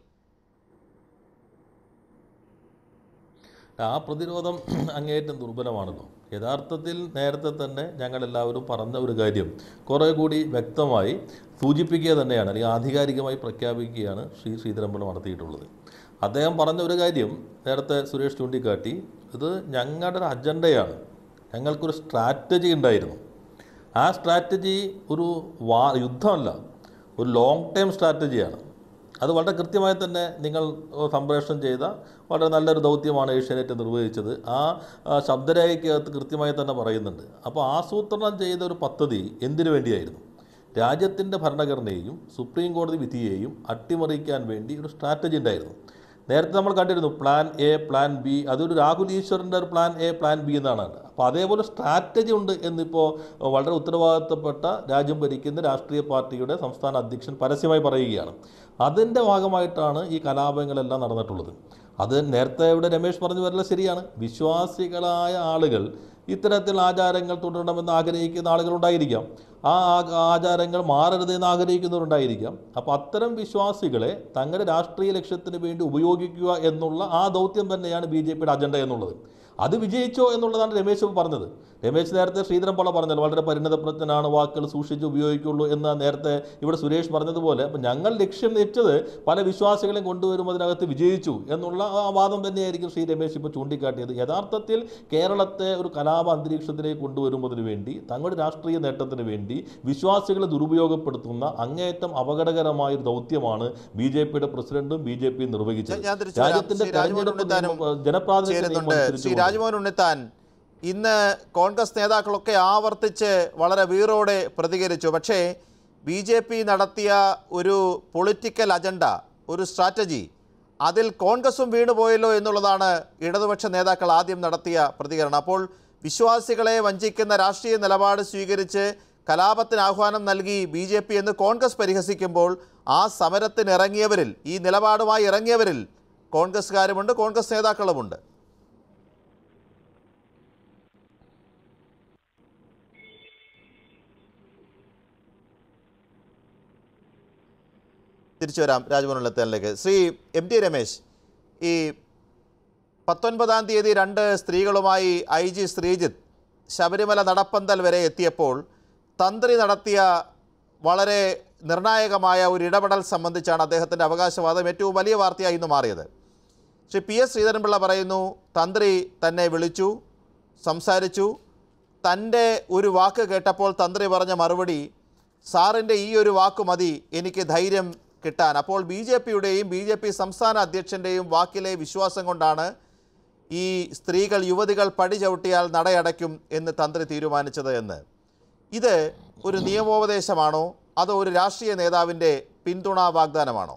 ആ പ്രതിരോധം അങ്ങേയറ്റം ദുർബലമാണല്ലോ യഥാർത്ഥത്തിൽ നേരത്തെ തന്നെ ഞങ്ങളെല്ലാവരും പറഞ്ഞ ഒരു കാര്യം കുറേ കൂടി വ്യക്തമായി സൂചിപ്പിക്കുക തന്നെയാണ് അല്ലെങ്കിൽ ആധികാരികമായി പ്രഖ്യാപിക്കുകയാണ് ശ്രീ ശ്രീധരൻപിള്ള നടത്തിയിട്ടുള്ളത് അദ്ദേഹം പറഞ്ഞ ഒരു കാര്യം നേരത്തെ സുരേഷ് ചൂണ്ടിക്കാട്ടി ഇത് ഞങ്ങളുടെ ഒരു അജണ്ടയാണ് ഞങ്ങൾക്കൊരു സ്ട്രാറ്റജി ഉണ്ടായിരുന്നു ആ സ്ട്രാറ്റജി ഒരു വാ യുദ്ധമല്ല ഒരു ലോങ് ടേം സ്ട്രാറ്റജിയാണ് അത് വളരെ കൃത്യമായി തന്നെ നിങ്ങൾ ഏഹ്, സംപ്രേഷണം ചെയ്ത വളരെ നല്ലൊരു ദൗത്യമാണ് ഏഷ്യാനെറ്റ് നിർവഹിച്ചത് ആ ആ, ശബ്ദരേഖയ്ക്കകത്ത് കൃത്യമായി തന്നെ പറയുന്നുണ്ട് അപ്പോൾ ആസൂത്രണം ചെയ്ത ഒരു പദ്ധതി എന്തിനു വേണ്ടിയായിരുന്നു രാജ്യത്തിൻ്റെ ഭരണഘടനയെയും സുപ്രീം കോടതി വിധിയെയും അട്ടിമറിക്കാൻ വേണ്ടി ഒരു സ്ട്രാറ്റജി ഉണ്ടായിരുന്നു നേരത്തെ നമ്മൾ കണ്ടിരുന്നു പ്ലാൻ എ പ്ലാൻ ബി അതൊരു രാഹുൽ ഈശ്വറിൻ്റെ ഒരു പ്ലാൻ എ പ്ലാൻ ബി എന്നാണ് അപ്പോൾ അതേപോലെ സ്ട്രാറ്റജി ഉണ്ട് എന്നിപ്പോൾ വളരെ ഉത്തരവാദിത്തപ്പെട്ട രാജ്യം ഭരിക്കുന്ന രാഷ്ട്രീയ പാർട്ടിയുടെ സംസ്ഥാന അധ്യക്ഷൻ പരസ്യമായി പറയുകയാണ് അതിൻ്റെ ഭാഗമായിട്ടാണ് ഈ കലാപങ്ങളെല്ലാം നടന്നിട്ടുള്ളത് അത് നേരത്തെ ഇവിടെ രമേശ് പറഞ്ഞു വരല ശരിയാണ് വിശ്വാസികളായ ആളുകൾ ഇത്തരത്തിൽ ആചാരങ്ങൾ തുടരണമെന്ന് ആഗ്രഹിക്കുന്ന ആളുകളുണ്ടായിരിക്കാം ആ ആ- ആചാരങ്ങൾ മാറരുത് എന്ന് ആഗ്രഹിക്കുന്നവരുണ്ടായിരിക്കാം അപ്പോൾ അത്തരം വിശ്വാസികളെ തങ്ങളുടെ രാഷ്ട്രീയ ലക്ഷ്യത്തിന് വേണ്ടി ഉപയോഗിക്കുക എന്നുള്ള ആ ദൗത്യം തന്നെയാണ് ബി ജെ പിയുടെ അജണ്ട എന്നുള്ളത് അത് വിജയിച്ചോ എന്നുള്ളതാണ് രമേശ് ഇപ്പോൾ പറഞ്ഞത് രമേശ് നേരത്തെ ശ്രീധരൻ പള്ള പറഞ്ഞല്ലോ വളരെ പരിണതപ്രജ്ഞനാണ് വാക്കുകൾ സൂക്ഷിച്ച് ഉപയോഗിക്കുള്ളൂ എന്ന് നേരത്തെ ഇവിടെ സുരേഷ് പറഞ്ഞതുപോലെ അപ്പം ഞങ്ങൾ ലക്ഷ്യം വെച്ചത് പല വിശ്വാസികളെയും കൊണ്ടുവരും അതിനകത്ത് വിജയിച്ചു എന്നുള്ള ആ വാദം തന്നെയായിരിക്കും ശ്രീ രമേശ് ഇപ്പോൾ ചൂണ്ടിക്കാട്ടിയത് യഥാർത്ഥത്തിൽ കേരളത്തെ ഒരു കലാപ അന്തരീക്ഷത്തിലേക്ക് കൊണ്ടുവരുന്നതിന് വേണ്ടി തങ്ങളുടെ രാഷ്ട്രീയ നേട്ടത്തിന് വേണ്ടി വിശ്വാസികളെ ദുരുപയോഗപ്പെടുത്തുന്ന അങ്ങേയറ്റം അപകടകരമായ ഒരു ദൗത്യമാണ് ബി ജെ പിയുടെ പ്രസിഡന്റും ബി ജെ പിയും നിർവഹിച്ചത് ഞാൻ തിരിച്ചു വരാം. രാജ്യത്തിന്റെ ശ്രീ രാജ്മോഹൻ തെരഞ്ഞെടുപ്പ് ഉണ്ണിത്താനും നിയമം, ജനപ്രാതിനിധ്യ നിയമം ചേരുന്നുണ്ട് ശ്രീ അനുസരിച്ചുകൊണ്ട് രാജ്മോഹൻ ഉണ്ണിത്താൻ ഇന്ന് കോൺഗ്രസ് നേതാക്കളൊക്കെ ആവർത്തിച്ച് വളരെ വീറോടെ പ്രതികരിച്ചു പക്ഷേ ബി ജെ പി നടത്തിയ ഒരു പൊളിറ്റിക്കൽ അജണ്ട ഒരു സ്ട്രാറ്റജി അതിൽ കോൺഗ്രസും വീണുപോയല്ലോ എന്നുള്ളതാണ് ഇടതുപക്ഷ നേതാക്കൾ ആദ്യം നടത്തിയ പ്രതികരണം അപ്പോൾ വിശ്വാസികളെ വഞ്ചിക്കുന്ന രാഷ്ട്രീയ നിലപാട് സ്വീകരിച്ച് കലാപത്തിന് ആഹ്വാനം നൽകി ബി ജെ പി എന്ന് കോൺഗ്രസ് പരിഹസിക്കുമ്പോൾ ആ സമരത്തിന് ഇറങ്ങിയവരിൽ ഈ നിലപാടുമായി ഇറങ്ങിയവരിൽ കോൺഗ്രസ്സുകാരുമുണ്ട് കോൺഗ്രസ് നേതാക്കളുമുണ്ട് തിരിച്ചു വരാം രാജ്ഭവൻ ലത്താനിലേക്ക് ശ്രീ എം ടി രമേശ് ഈ പത്തൊൻപതാം തീയതി രണ്ട് സ്ത്രീകളുമായി ഐ ജി ശ്രീജിത്ത് ശബരിമല നടപ്പന്തൽ വരെ എത്തിയപ്പോൾ തന്ത്രി നടത്തിയ വളരെ നിർണായകമായ ഒരു ഇടപെടൽ സംബന്ധിച്ചാണ് അദ്ദേഹത്തിൻ്റെ അവകാശവാദം ഏറ്റവും വലിയ വാർത്തയായി ഇന്ന് മാറിയത് ശ്രീ പി എസ് ശ്രീധരൻപിള്ള പറയുന്നു തന്ത്രി തന്നെ വിളിച്ചു സംസാരിച്ചു തൻ്റെ ഒരു വാക്ക് കേട്ടപ്പോൾ തന്ത്രി പറഞ്ഞ മറുപടി സാറിൻ്റെ ഈ ഒരു വാക്ക് മതി എനിക്ക് ധൈര്യം കിട്ടാൻ അപ്പോൾ ബി ജെ പിയുടെയും ബി ജെ പി സംസ്ഥാന അധ്യക്ഷൻ്റെയും വാക്കിലെ വിശ്വാസം കൊണ്ടാണ് ഈ സ്ത്രീകൾ യുവതികൾ പടി ചവിട്ടിയാൽ നടയടയ്ക്കും എന്ന് തന്ത്രി തീരുമാനിച്ചത് എന്ന് ഇത് ഒരു നിയമോപദേശമാണോ അതോ ഒരു രാഷ്ട്രീയ നേതാവിൻ്റെ പിന്തുണാ വാഗ്ദാനമാണോ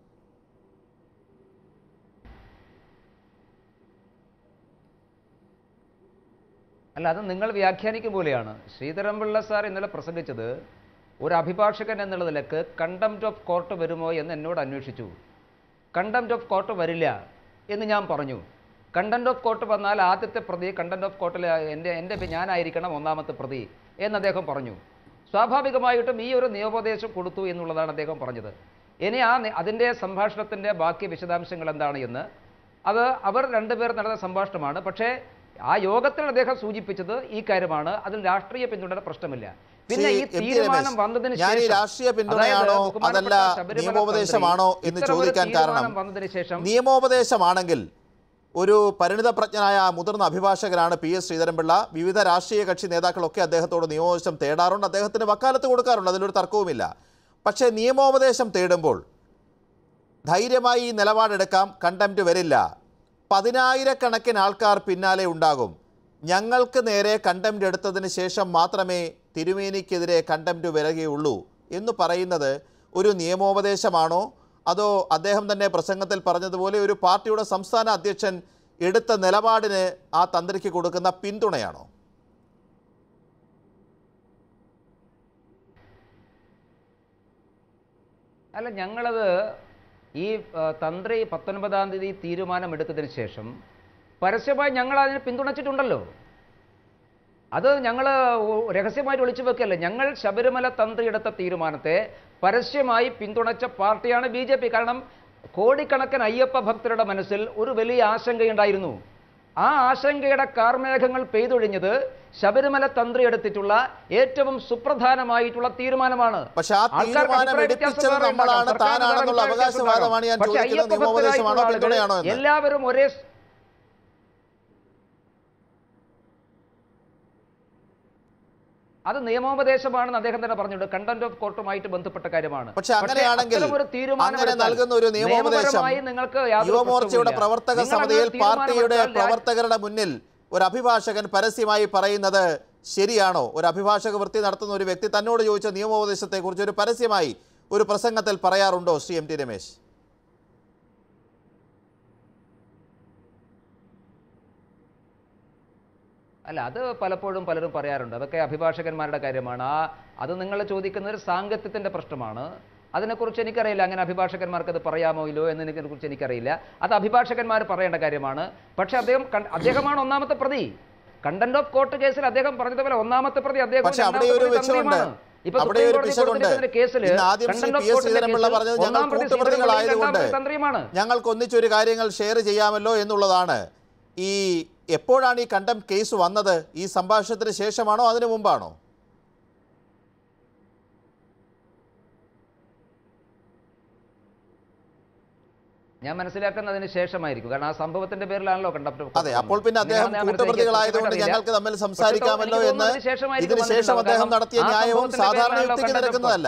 അല്ല അത് നിങ്ങൾ വ്യാഖ്യാനിക്കും പോലെയാണ് ശ്രീധരൻപിള്ള സാർ ഇന്നലെ പ്രസംഗിച്ചത് ഒരു അഭിഭാഷകൻ എന്നുള്ള നിലക്ക് കണ്ടംപ്റ്റ് ഓഫ് കോർട്ട് വരുമോ എന്ന് എന്നോട് അന്വേഷിച്ചു കണ്ടംപ്റ്റ് ഓഫ് കോർട്ട് വരില്ല എന്ന് ഞാൻ പറഞ്ഞു കണ്ടന്റ് ഓഫ് കോർട്ട് വന്നാൽ ആദ്യത്തെ പ്രതി കണ്ടന്റ് ഓഫ് കോർട്ടിൽ എൻ്റെ എൻ്റെ ഞാനായിരിക്കണം ഒന്നാമത്തെ പ്രതി എന്ന് അദ്ദേഹം പറഞ്ഞു സ്വാഭാവികമായിട്ടും ഈ ഒരു നിയമോപദേശം കൊടുത്തു എന്നുള്ളതാണ് അദ്ദേഹം പറഞ്ഞത് ഇനി ആ നി- അതിൻ്റെ സംഭാഷണത്തിൻ്റെ ബാക്കി വിശദാംശങ്ങൾ എന്താണ് എന്ന് അത് അവർ രണ്ടുപേർ നടന്ന സംഭാഷണമാണ് പക്ഷേ ആ യോഗത്തിൽ അദ്ദേഹം സൂചിപ്പിച്ചത് ഈ കാര്യമാണ് അതിൽ രാഷ്ട്രീയ പിന്തുണയുടെ പ്രശ്നമില്ല പിന്നെ ശ്രീ ഈ എം ടി തീരുമാനം രമേശ്, വന്നതിന് ഞാൻ ഈ ശേഷം രാഷ്ട്രീയ അതായത് പിന്തുണയാണോ ബഹുമാനപ്പെട്ട അതല്ല ശബരിമല നിയമോപദേശമാണോ തന്ത്രി എന്ന് ഇത്തരമൊരു ചോദിക്കാൻ കാരണം തീരുമാനം വന്നതിന് ശേഷം നിയമോപദേശമാണെങ്കിൽ ഒരു പരിണിതപ്രജ്ഞനായ മുതിർന്ന അഭിഭാഷകനാണ് പി എസ് ശ്രീധരൻപിള്ള വിവിധ രാഷ്ട്രീയ കക്ഷി നേതാക്കളൊക്കെ അദ്ദേഹത്തോട് നിയമോപദേശം തേടാറുണ്ട് അദ്ദേഹത്തിന് വക്കാലത്ത് കൊടുക്കാറുണ്ട് അതിലൊരു തർക്കവുമില്ല പക്ഷേ നിയമോപദേശം തേടുമ്പോൾ ധൈര്യമായി ഈ നിലപാടെടുക്കാം കണ്ടംപ്റ്റ് വരില്ല പതിനായിരക്കണക്കിന് ആൾക്കാർ പിന്നാലെ ഉണ്ടാകും ഞങ്ങൾക്ക് നേരെ കണ്ടംപ്റ്റ് എടുത്തതിന് ശേഷം മാത്രമേ തിരുമേനിക്കെതിരെ കണ്ടംപ്റ്റ് വരികയുള്ളൂ എന്ന് പറയുന്നത് ഒരു നിയമോപദേശമാണോ അതോ അദ്ദേഹം തന്നെ പ്രസംഗത്തിൽ പറഞ്ഞതുപോലെ ഒരു പാർട്ടിയുടെ സംസ്ഥാന അധ്യക്ഷൻ എടുത്ത നിലപാടിന് ആ തന്ത്രിക്ക് കൊടുക്കുന്ന പിന്തുണയാണോ അല്ല ഞങ്ങളത് ഈ ആ, തന്ത്രി പത്തൊൻപതാം തീയതി തീരുമാനമെടുത്തതിന് ശേഷം പരസ്യമായി ഞങ്ങൾ അതിനെ പിന്തുണച്ചിട്ടുണ്ടല്ലോ അത് ഞങ്ങൾ രഹസ്യമായിട്ട് ഒളിച്ചു വെക്കല്ല ഞങ്ങൾ ശബരിമല തന്ത്രി എടുത്ത തീരുമാനത്തെ പരസ്യമായി പിന്തുണച്ച പാർട്ടിയാണ് ബി ജെ പി കാരണം കോടിക്കണക്കിന് അയ്യപ്പ ഭക്തരുടെ മനസ്സിൽ ഒരു വലിയ ആശങ്കയുണ്ടായിരുന്നു ആ ആശങ്കയുടെ കാർമേഘങ്ങൾ പെയ്തൊഴിഞ്ഞത് ശബരിമല തന്ത്രി എടുത്തിട്ടുള്ള ഏറ്റവും സുപ്രധാനമായിട്ടുള്ള തീരുമാനമാണ് പക്ഷെ ആ ആൾക്കാർക്ക് തീരുമാനം അഭിപ്രായ എടുപ്പിച്ചത് വ്യത്യാസം വേറെ നമ്മളാണ് ഉണ്ടാകാം. സർക്കാരിന് താനാണെന്നുള്ള അഭിപ്രായ വ്യത്യാസം അവകാശവാദമാണ് ഞാൻ ഉണ്ടാകാം. പക്ഷേ ചോദിക്കുന്നത് അയ്യപ്പ നിയമോപദേശമാണോ ഭക്തരായിട്ടുള്ള പിന്തുണയാണോ ആളുകൾ എന്ന് എല്ലാവരും ഒരേ സ്- അത് നിയമോപദേശമാണെന്ന് അദ്ദേഹം തന്നെ പറഞ്ഞിട്ടുണ്ട് കണ്ടന്റ് ഓഫ് കോർട്ടുമായിട്ട് ബന്ധപ്പെട്ട കാര്യമാണ് പക്ഷെ അങ്ങനെയാണെങ്കിൽ അത്തരമൊരു തീരുമാനം അങ്ങനെ എടുത്താൽ നൽകുന്ന ഒരു നിയമോപദേശം നിയമപരമായി നിങ്ങൾക്ക് യാതൊരു യുവമോർച്ചയുടെ പ്രശ്നവുമില്ല. പ്രവർത്തക നിങ്ങൾ അങ്ങനെ സമിതിയിൽ തീരുമാനം പാർട്ടിയുടെ എടുത്താൽ രാ- പ്രവർത്തകരുടെ മുന്നിൽ ഒരു അഭിഭാഷകൻ പരസ്യമായി പറയുന്നത് ശരിയാണോ ഒരു അഭിഭാഷക വൃത്തി നടത്തുന്ന ഒരു വ്യക്തി തന്നോട് ചോദിച്ച നിയമോപദേശത്തെക്കുറിച്ച് ഒരു പരസ്യമായി ഒരു പ്രസംഗത്തിൽ പറയാറുണ്ടോ ശ്രീ എം ടി രമേശ് അല്ല അത് പലപ്പോഴും പലരും പറയാറുണ്ട് അതൊക്കെ അഭിഭാഷകന്മാരുടെ കാര്യമാണ് ആ അത് നിങ്ങൾ ചോദിക്കുന്ന ഒരു സാങ്കത്യത്തിൻ്റെ പ്രശ്നമാണ് അതിനെക്കുറിച്ച് എനിക്കറിയില്ല അങ്ങനെ അഭിഭാഷകന്മാർക്ക് അത് പറയാമോ ഇല്ലോ എന്നതിനെ കുറിച്ച് എനിക്കറിയില്ല അത് അഭിഭാഷകന്മാർ പറയേണ്ട കാര്യമാണ് പക്ഷേ അദ്ദേഹം കൺ- അദ്ദേഹമാണ് ഒന്നാമത്തെ പ്രതി കണ്ടന്റ് ഓഫ് കോർട്ട് കേസിൽ അദ്ദേഹം പറഞ്ഞതുപോലെ ഒന്നാമത്തെ പ്രതി അദ്ദേഹം പക്ഷെ അവിടെ ഒരു വിഷയമുണ്ട് അവിടെ ഒരു വിഷയമുണ്ട് ഇന്ന് ആദ്യം ശ്രീ പി എസ് ശ്രീധരൻപിള്ള പറഞ്ഞത് ഞങ്ങൾ കൂട്ടുപ്രതികളായതുകൊണ്ട് തന്ത്രിയുമാണ് ഞങ്ങൾക്ക് ഒന്നിച്ചൊരു കാര്യങ്ങൾ ഷെയർ ചെയ്യാമല്ലോ എന്നുള്ളതാണ് ഈ എപ്പോഴാണ് ഈ കണ്ടം കേസ് വന്നത് ഈ സംഭാഷണത്തിന് ശേഷമാണോ അതിനു മുമ്പാണോ ഞാൻ മനസ്സിലാക്കുന്നതിന് ശേഷമായിരിക്കും കാരണം ആ സംഭവത്തിന്റെ പേരിലാണല്ലോ കണ്ടപ്റ്റർ അതെ അപ്പോൾ പിന്നെ അദ്ദേഹം കൂട്ടുപ്രതികളായതുകൊണ്ട് ഞങ്ങൾക്ക് തമ്മിൽ സംസാരിക്കാമല്ലോ എന്ന് ഇതിന് ശേഷം അദ്ദേഹം നടത്തിയ ന്യായവും സാധാരണ യുക്തിക്ക് നിരക്കുന്നതല്ല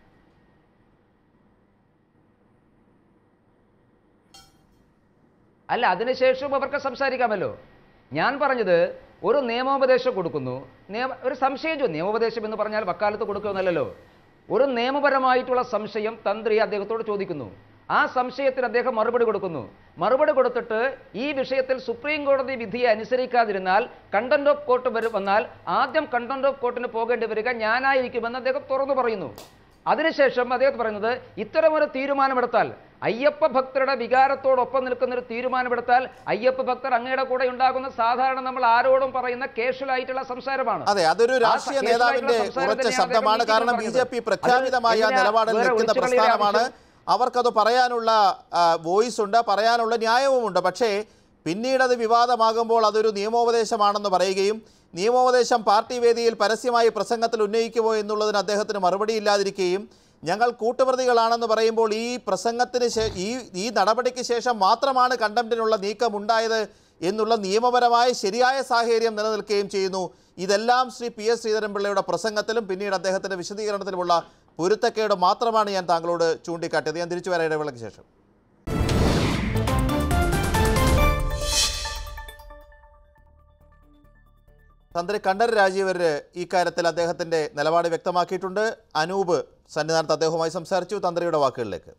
അല്ല അതിനുശേഷവും അവർക്ക് സംസാരിക്കാമല്ലോ ഞാൻ പറഞ്ഞത് ഒരു നിയമോപദേശം കൊടുക്കുന്നു നിയമ ഒരു സംശയം ചോ നിയമോപദേശം എന്ന് പറഞ്ഞാൽ വക്കാലത്ത് കൊടുക്കുമെന്നല്ലല്ലോ ഒരു നിയമപരമായിട്ടുള്ള സംശയം തന്ത്രി അദ്ദേഹത്തോട് ചോദിക്കുന്നു ആ സംശയത്തിന് അദ്ദേഹം മറുപടി കൊടുക്കുന്നു മറുപടി കൊടുത്തിട്ട് ഈ വിഷയത്തിൽ സുപ്രീം കോടതി വിധിയെ അനുസരിക്കാതിരുന്നാൽ കണ്ടന്റ് ഓഫ് കോർട്ട് വരും വന്നാൽ ആദ്യം കണ്ടന്റ് ഓഫ് കോർട്ടിന് പോകേണ്ടി വരിക ഞാനായിരിക്കുമെന്ന് അദ്ദേഹം തുറന്നു പറയുന്നു അതിനുശേഷം അദ്ദേഹം പറയുന്നത് ഇത്തരമൊരു തീരുമാനമെടുത്താൽ അയ്യപ്പ ഭക്തരുടെ വികാരത്തോടൊപ്പം നിൽക്കുന്ന ഒരു തീരുമാനമെടുത്താൽ അയ്യപ്പ ഭക്തർ അങ്ങയുടെ കൂടെ ഉണ്ടാകുന്ന സാധാരണ നമ്മൾ ആരോടും പറയുന്ന കേഷ്വൽ ആയിട്ടുള്ള സംസാരമാണ് അതെ അതൊരു ആ രാഷ്ട്രീയ കേസിലായിട്ടുള്ള നേതാവിന്റെ സംസാരം ഉറച്ച തന്നെയാണ് ശബ്ദമാണ് അദ്ദേഹം കാരണം ബി പറഞ്ഞത്. ജെ പി പ്രഖ്യാപിതമായ അത് നിലപാടിൽ വേറെ നിൽക്കുന്ന ഒളിച്ചുകളിയുടെ പ്രസ്ഥാനമാണ് ആവശ്യം- അവർക്കത് പറയാനുള്ള വോയിസ് ഉണ്ട് പറയാനുള്ള ന്യായവുമുണ്ട് പക്ഷേ പിന്നീട് അത് വിവാദമാകുമ്പോൾ അതൊരു നിയമോപദേശമാണെന്ന് പറയുകയും നിയമോപദേശം പാർട്ടി വേദിയിൽ പരസ്യമായി പ്രസംഗത്തിൽ ഉന്നയിക്കുമോ എന്നുള്ളതിന് അദ്ദേഹത്തിന് മറുപടിയില്ലാതിരിക്കുകയും ഞങ്ങൾ കൂട്ടുപ്രതികളാണെന്ന് പറയുമ്പോൾ ഈ പ്രസംഗത്തിന് ശേ- ഈ ഈ നടപടിക്ക് ശേഷം മാത്രമാണ് കണ്ടംപ്റ്റിനുള്ള നീക്കം ഉണ്ടായത് എന്നുള്ള നിയമപരമായ ശരിയായ സാഹചര്യം നിലനിൽക്കുകയും ചെയ്യുന്നു ഇതെല്ലാം ശ്രീ പി എസ് ശ്രീധരൻപിള്ളയുടെ പ്രസംഗത്തിലും പിന്നീട് അദ്ദേഹത്തിൻ്റെ വിശദീകരണത്തിലുമുള്ള പൊരുത്തക്കേട് മാത്രമാണ് ഞാൻ താങ്കളോട് ചൂണ്ടിക്കാട്ടിയത് ഞാൻ തിരിച്ചു വരാം ഇടവേളയ്ക്ക് ശേഷം തന്ത്രി കണ്ഠർ രാജീവര് ഈ കാര്യത്തിൽ അദ്ദേഹത്തിന്റെ നിലപാട് വ്യക്തമാക്കിയിട്ടുണ്ട് അനൂപ് സന്നിധാനത്ത് അദ്ദേഹവുമായി സംസാരിച്ചു തന്ത്രിയുടെ വാക്കുകളിലേക്ക്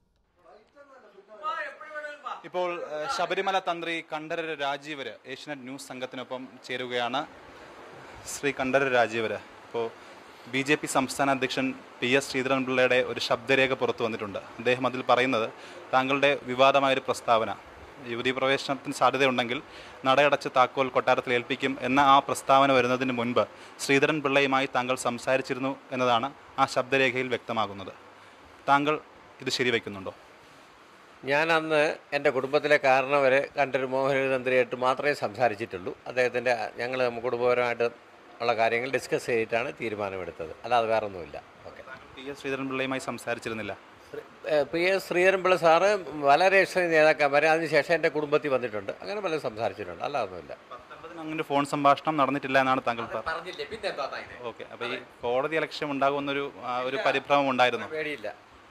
ഇപ്പോൾ ഏഹ്, ശബരിമല തന്ത്രി കണ്ഠരര് രാജീവര് ഏഷ്യനെറ്റ് ന്യൂസ് സംഘത്തിനൊപ്പം ചേരുകയാണ് ശ്രീ കണ്ഠരര് രാജീവര് ഇപ്പോൾ ബി ജെ പി സംസ്ഥാന അധ്യക്ഷൻ പി എസ് ശ്രീധരൻപിള്ളയുടെ ഒരു ശബ്ദരേഖ പുറത്തു വന്നിട്ടുണ്ട് അദ്ദേഹം അതിൽ പറയുന്നത് താങ്കളുടെ വിവാദമായൊരു പ്രസ്താവന യുവതി പ്രവേശനത്തിന് സാധ്യതയുണ്ടെങ്കിൽ നടയടച്ച് താക്കോൽ കൊട്ടാരത്തിൽ ഏൽപ്പിക്കും എന്ന ആ പ്രസ്താവന വരുന്നതിന് മുൻപ് ശ്രീധരൻ പിള്ളയുമായി താങ്കൾ സംസാരിച്ചിരുന്നു എന്നതാണ് ആ ശബ്ദരേഖയിൽ വ്യക്തമാകുന്നത് താങ്കൾ ഇത് ശരിവയ്ക്കുന്നുണ്ടോ ഞാൻ അന്ന് എൻ്റെ കുടുംബത്തിലെ കാരണവരെ കണ്ടൊരു മോഹന തന്ത്രിയായിട്ട് മാത്രമേ സംസാരിച്ചിട്ടുള്ളൂ അദ്ദേഹത്തിൻ്റെ ഞങ്ങൾ കുടുംബപരമായിട്ട് ഉള്ള കാര്യങ്ങൾ ഡിസ്കസ് ചെയ്തിട്ടാണ് തീരുമാനമെടുത്തത് അല്ലാതെ വേറെ ഒന്നുമില്ല ഓക്കെ പി എസ് ശ്രീധരൻപിള്ളയുമായി സംസാരിച്ചിരുന്നില്ല പി എസ് ശ്രീധരൻപിള്ള സാറ് വളരെ ഇഷ്ടം നേതാക്കന്മാരെ അതിനുശേഷം എൻ്റെ കുടുംബത്തിൽ വന്നിട്ടുണ്ട് അങ്ങനെ പലരും സംസാരിച്ചിട്ടുണ്ട് അല്ലാതെ ഒന്നുമില്ല പത്തൊമ്പതിന് അങ്ങനെ ഒരു ഫോൺ സംഭാഷണം നടന്നിട്ടില്ല എന്നാണ് താങ്കൾ പറഞ്ഞത് പറഞ്ഞില്ലേ പിന്നെ എന്താ ഇത് ഓക്കെ അപ്പോൾ ഈ കോടതി ഇലക്ഷൻ ഉണ്ടാകുമെന്നൊരു ആ, ഒരു പരിഭ്രമം ഉണ്ടായിരുന്നു പേടിയില്ല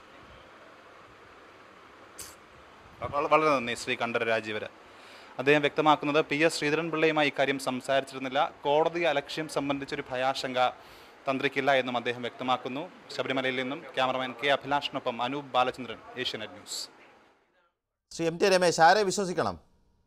വള- വളരെ നന്ദി ശ്രീ കണ്ഠര രാജീവര് അദ്ദേഹം വ്യക്തമാക്കുന്നത് പി എസ് ശ്രീധരൻപിള്ളയുമായി ഇക്കാര്യം സംസാരിച്ചിരുന്നില്ല കോടതി അലക്ഷ്യം സംബന്ധിച്ചൊരു ഭയാശങ്ക തന്ത്രിക്കില്ല എന്നും അദ്ദേഹം വ്യക്തമാക്കുന്നു ശബരിമലയിൽ നിന്നും ക്യാമറമാൻ കെ അഭിലാഷിനൊപ്പം Anoop Balachandran Asianet news Shri M T Ramesh ആരെ വിശ്വസിക്കണം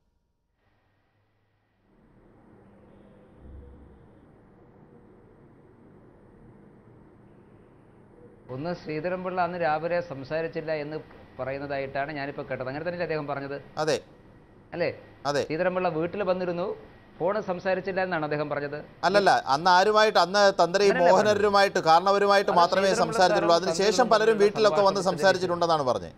ഒന്ന് ശ്രീധരൻപിള്ള അന്ന് രാവിലെ സംസാരിച്ചില്ല എന്ന് പറയുന്നതായിട്ടാണ് ഞാനിപ്പോൾ കേട്ടത് അങ്ങനെ തന്നെയല്ലേ അദ്ദേഹം പറഞ്ഞത് അതെ അല്ലേ അതെ ശ്രീധരൻപിള്ള വീട്ടിൽ വന്നിരുന്നു ഫോണ് സംസാരിച്ചില്ല എന്നാണ് അദ്ദേഹം പറഞ്ഞത് അല്ലല്ല അന്ന് ആരുമായിട്ട് അന്ന് തന്ത്രി അങ്ങനെയല്ലേ മോഹനരുമായിട്ട് കാരണവരുമായിട്ട് അത് മാത്രമേ ശ്രീധരൻപിള്ള സംസാരിച്ചിട്ടുള്ളൂ സാറും അതിനുശേഷം തന്ത്രിയും പലരും തമ്മിലുള്ള വീട്ടിലൊക്കെ വന്ന് സംഭാഷണം സംസാരിച്ചിട്ടുണ്ടെന്നാണ് പറഞ്ഞത്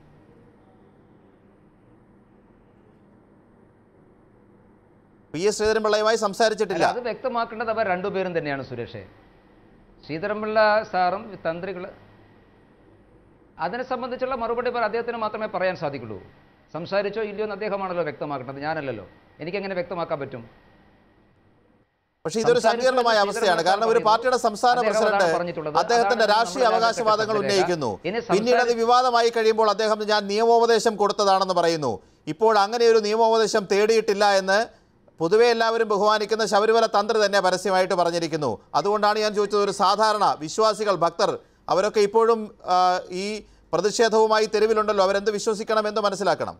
പി എസ് ശ്രീധരൻപിള്ളയുമായി സംസാരിച്ചിട്ടില്ല അല്ല, അത് വ്യക്തമാക്കേണ്ടത് അവർ രണ്ടുപേരും തന്നെയാണ് സുരേഷേ ശ്രീധരൻപിള്ള സാറും തന്ത്രികൾ അതിനെ സംബന്ധിച്ചുള്ള മറുപടി പറ- അദ്ദേഹത്തിന് മാത്രമേ പറയാൻ സാധിക്കുള്ളൂ സംസാരിച്ചോ ഇല്ലയോ എന്ന് അദ്ദേഹമാണല്ലോ വ്യക്തമാക്കേണ്ടത് ഞാനല്ലല്ലോ എനിക്കെങ്ങനെ വ്യക്തമാക്കാൻ പറ്റും പക്ഷേ ഇതൊരു സംസാരിച്ചു സങ്കീർണമായ എന്ന് അവസ്ഥയാണ് കാരണം ഒരു പറയുന്നു. പാർട്ടിയുടെ സംസ്ഥാന അദ്ദേഹം അതാണ് പ്രസിഡന്റ് പറഞ്ഞിട്ടുള്ളത്. അദ്ദേഹത്തിന്റെ അതാണ് രാഷ്ട്രീയ നമ്മുടെ അവകാശവാദങ്ങൾ രാജ്യത്തെ ഉന്നയിക്കുന്നു ഇനി പിന്നീട് അത് സംസാരി- വിവാദമായി കഴിയുമ്പോൾ അദ്ദേഹം ഞാൻ നിയമോപദേശം കൊടുത്തതാണെന്ന് പറയുന്നു ഇപ്പോൾ അങ്ങനെ ഒരു നിയമോപദേശം തേടിയിട്ടില്ല എന്ന് പൊതുവെ എല്ലാവരും ബഹുമാനിക്കുന്ന ശബരിമല തന്ത്രി തന്നെ പരസ്യമായിട്ട് പറഞ്ഞിരിക്കുന്നു അതുകൊണ്ടാണ് ഞാൻ ചോദിച്ചത് ഒരു സാധാരണ വിശ്വാസികൾ ഭക്തർ അവരൊക്കെ ഇപ്പോഴും ആ, ഈ പ്രതിഷേധവുമായി തെരുവിലുണ്ടല്ലോ അവരെന്ത് വിശ്വസിക്കണം എന്ന് മനസ്സിലാക്കണം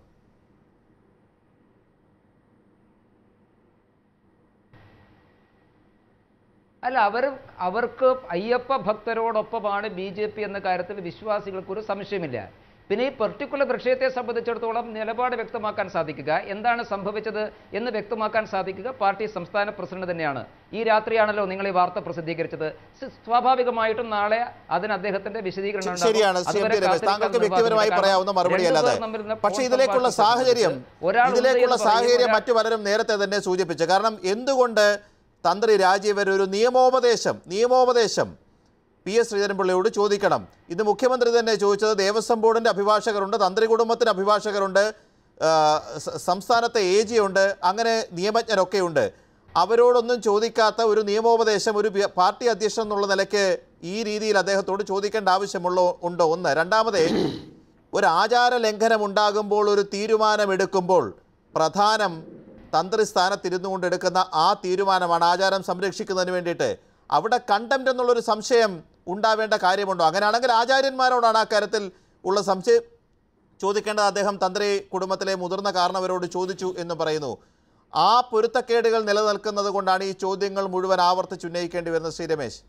അല്ല അവർ അവർക്ക് അയ്യപ്പ ഭക്തരോടൊപ്പമാണ് ബി ജെ പി എന്ന കാര്യത്തിൽ വിശ്വാസികൾക്കൊരു സംശയമില്ല പിന്നെ ഈ പെർട്ടിക്കുലർ വിഷയത്തെ സംബന്ധിച്ചിടത്തോളം നിലപാട് വ്യക്തമാക്കാൻ സാധിക്കുക എന്താണ് സംഭവിച്ചത് എന്ന് വ്യക്തമാക്കാൻ സാധിക്കുക പാർട്ടി സംസ്ഥാന പ്രസിഡന്റ് തന്നെയാണ് ഈ രാത്രിയാണല്ലോ നിങ്ങൾ ഈ വാർത്ത പ്രസിദ്ധീകരിച്ചത് സ് സ്വാഭാവികമായിട്ടും നാളെ അതിന് അദ്ദേഹത്തിന്റെ വിശദീകരണം ഉണ്ടാകും. ശരിയാണ് ശ്രീ എം അതുവരെ ടി രമേശ് കാത്തിരിക്കാൻ താങ്കൾക്ക് നിർവാഹമില്ല. വ്യക്തിപരമായി കാരണം പറയാവുന്ന മറുപടി രണ്ടുപേർ അല്ലാതെ തമ്മിലുള്ള പക്ഷേ ഫോൺ ഇതിലേക്കുള്ള സംഭാഷണം സാഹചര്യം ഒരാൾ ഉണ്ട് ഇതിലേക്കുള്ള എന്ന് പറയും, സാഹചര്യം ഒരാൾ- മറ്റു പലരും നേരത്തെ തന്നെ സൂചിപ്പിച്ചു കാരണം എന്തുകൊണ്ട് തന്ത്രി രാജീവർ ഒരു നിയമോപദേശം നിയമോപദേശം പി എസ് ശ്രീധരൻപിള്ളയോട് ചോദിക്കണം ഇത് മുഖ്യമന്ത്രി തന്നെ ചോദിച്ചത് ദേവസ്വം ബോർഡിൻ്റെ അഭിഭാഷകരുണ്ട് തന്ത്രി കുടുംബത്തിന് അഭിഭാഷകരുണ്ട് ആ, സ- സംസ്ഥാനത്തെ എ ജി ഉണ്ട് അങ്ങനെ നിയമജ്ഞരൊക്കെയുണ്ട് അവരോടൊന്നും ചോദിക്കാത്ത ഒരു നിയമോപദേശം ഒരു പി- പാർട്ടി അധ്യക്ഷൻ എന്നുള്ള നിലയ്ക്ക് ഈ രീതിയിൽ അദ്ദേഹത്തോട് ചോദിക്കേണ്ട ആവശ്യമുള്ള ഉണ്ടോ ഒന്ന് രണ്ടാമതേ ഒരു ആചാര ലംഘനം ഉണ്ടാകുമ്പോൾ ഒരു തീരുമാനമെടുക്കുമ്പോൾ പ്രധാനം തന്ത്രി സ്ഥാനത്തിരുന്നു കൊണ്ട് എടുക്കുന്ന ആ തീരുമാനമാണ് ആചാരം സംരക്ഷിക്കുന്നതിന് വേണ്ടിയിട്ട് അവിടെ കണ്ടംറ്റ് എന്നുള്ളൊരു സംശയം ഉണ്ടാവേണ്ട കാര്യമുണ്ടോ അങ്ങനെയാണെങ്കിൽ ആചാര്യന്മാരോടാണ് ആ കാര്യത്തിൽ ഉള്ള സംശയം ചോദിക്കേണ്ടത് അദ്ദേഹം തന്ത്രി കുടുംബത്തിലെ മുതിർന്ന കാരണവരോട് ചോദിച്ചു എന്ന് പറയുന്നു ആ പൊരുത്തക്കേടുകൾ നിലനിൽക്കുന്നത് കൊണ്ടാണ് ഈ ചോദ്യങ്ങൾ മുഴുവൻ ആവർത്തിച്ചുന്നയിക്കേണ്ടി വരുന്നത് ശ്രീ രമേശ്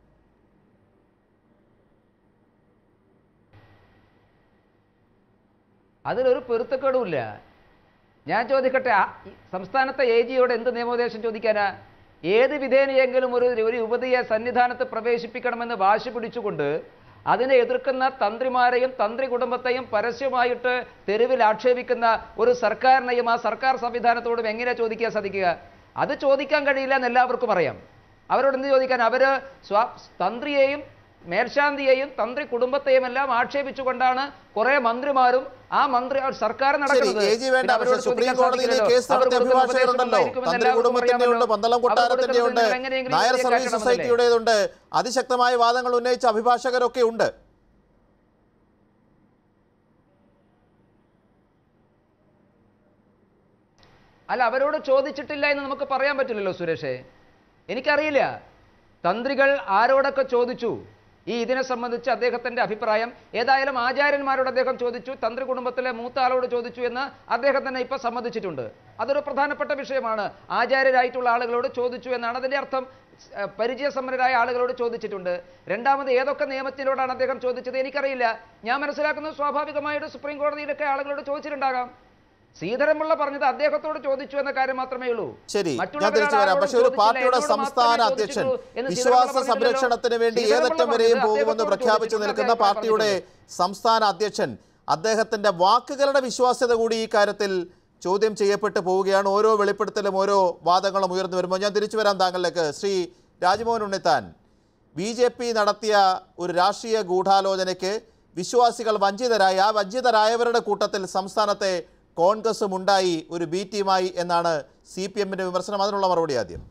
അതിലൊരു പൊരുത്തക്കേടുമില്ല ഞാൻ ചോദിക്കട്ടെ ആ- ഈ സംസ്ഥാനത്തെ എ ജിയോട് എന്ത് നിയമോപദേശം ചോദിക്കാനാ ഏത് വിധേനയെങ്കിലും ഒരു ഒരു യുവതിയെ സന്നിധാനത്ത് പ്രവേശിപ്പിക്കണമെന്ന് വാശി പിടിച്ചുകൊണ്ട് അതിനെ എതിർക്കുന്ന തന്ത്രിമാരെയും തന്ത്രി കുടുംബത്തെയും പരസ്യമായിട്ട് തെരുവിൽ ആക്ഷേപിക്കുന്ന ഒരു സർക്കാരിനെയും ആ സർക്കാർ സംവിധാനത്തോടും എങ്ങനെ ചോദിക്കാൻ സാധിക്കുക അത് ചോദിക്കാൻ കഴിയില്ല എന്ന് എല്ലാവർക്കും അറിയാം അവരോട് എന്ത് ചോദിക്കാൻ അവര് സ്വാ തന്ത്രിയെയും മേൽശാന്തിയെയും തന്ത്രി കുടുംബത്തെയും എല്ലാം ആക്ഷേപിച്ചുകൊണ്ടാണ് കുറെ മന്ത്രിമാരും ആ മന്ത്രി ആ സർക്കാർ നടക്കുന്നത് ശരി, AG വേണ്ട. പിന്നെ അവരോട് പക്ഷേ സുപ്രീം ചോദിക്കാൻ കോടതിയിൽ ഈ സാധിക്കില്ലല്ലോ. കേസ് അവർ നടത്തിയ കൊടുക്കുന്ന അഭിഭാഷകരുണ്ടല്ലോ ഉപദേശം ഉണ്ടായിരിക്കുമെന്ന് തന്ത്രി എല്ലാവർക്കും കുടുംബത്തിന്റെ ഉണ്ട് അറിയാമല്ലോ. പന്തളം അവർ കൊട്ടാരത്തിന്റെ ഉണ്ട് കൊടുക്കുന്നത് എങ്ങനെയെങ്കിലും നായർ ശരിയാക്കി സർവീസ് കാട്ടണമെന്നല്ലേ? സൊസൈറ്റിയുടേതുണ്ട് അതിശക്തമായ വാദങ്ങൾ ഉന്നയിച്ച അഭിഭാഷകരൊക്കെ ഉണ്ട് അല്ല അവരോട് ചോദിച്ചിട്ടില്ല എന്ന് നമുക്ക് പറയാൻ പറ്റില്ലല്ലോ സുരേഷേ എനിക്കറിയില്ല തന്ത്രികൾ ആരോടൊക്കെ ചോദിച്ചു ഈ ഇതിനെ സംബന്ധിച്ച് അദ്ദേഹത്തിന്റെ അഭിപ്രായം ഏതായാലും ആചാര്യന്മാരോട് അദ്ദേഹം ചോദിച്ചു തന്ത്രി കുടുംബത്തിലെ മൂത്ത ആളോട് ചോദിച്ചു എന്ന് അദ്ദേഹം തന്നെ ഇപ്പൊ സമ്മതിച്ചിട്ടുണ്ട് അതൊരു പ്രധാനപ്പെട്ട വിഷയമാണ് ആചാര്യരായിട്ടുള്ള ആളുകളോട് ചോദിച്ചു എന്നാണ് അതിന്റെ അർത്ഥം ഏഹ്, പരിചയസമ്പന്നരായ ആളുകളോട് ചോദിച്ചിട്ടുണ്ട് രണ്ടാമത് ഏതൊക്കെ നിയമത്തിനോടാണ് അദ്ദേഹം ചോദിച്ചത് എനിക്കറിയില്ല ഞാൻ മനസ്സിലാക്കുന്നത് സ്വാഭാവികമായിട്ട് സുപ്രീം കോടതിയിലൊക്കെ ആളുകളോട് ചോദിച്ചിട്ടുണ്ടാകാം ശ്രീധരൻപിള്ള പറഞ്ഞത് അദ്ദേഹത്തോട് ചോദിച്ചു എന്ന കാര്യം മാത്രമേ ഉള്ളൂ ശരി ഞാൻ മറ്റുള്ളവരോട് തിരിച്ചു വരാം ആരോടും പക്ഷേ ഒരു ചോദിച്ചില്ല, പാർട്ടിയുടെ എന്നോട് സംസ്ഥാന മാത്രമേ അധ്യക്ഷൻ ചോദിച്ചിട്ടുള്ളൂ എന്ന് വിശ്വാസ ശ്രീധരൻപിള്ള സംരക്ഷണത്തിന് വേണ്ടി പറഞ്ഞില്ലല്ലോ. ഏതറ്റം വരെയും ശ്രീധരൻപിള്ള പോകുമെന്ന് പറഞ്ഞത് പ്രഖ്യാപിച്ചു അദ്ദേഹത്തോട് നിൽക്കുന്ന ചോദിച്ചിട്ടുണ്ട്, പാർട്ടിയുടെ സംസ്ഥാന അധ്യക്ഷൻ അദ്ദേഹത്തിന്റെ വാക്കുകളുടെ വിശ്വാസ്യത കൂടി ഈ കാര്യത്തിൽ ചോദ്യം ചെയ്യപ്പെട്ടു പോവുകയാണ് ഓരോ വെളിപ്പെടുത്തലും ഓരോ വാദങ്ങളും ഉയർന്നു വരുമ്പോൾ ഞാൻ തിരിച്ചു വരാം താങ്കളിലേക്ക് Shri Rajmohan Unnithan B J P നടത്തിയ ഒരു രാഷ്ട്രീയ ഗൂഢാലോചനയ്ക്ക് വിശ്വാസികൾ വഞ്ചിതരായി ആ വഞ്ചിതരായവരുടെ കൂട്ടത്തിൽ സംസ്ഥാനത്തെ കോൺഗ്രസും ഉണ്ടായി ഒരു ബി ടീമായി എന്നാണ് സി പി എമ്മിൻ്റെ വിമർശനം അതിനുള്ള മറുപടി ആദ്യം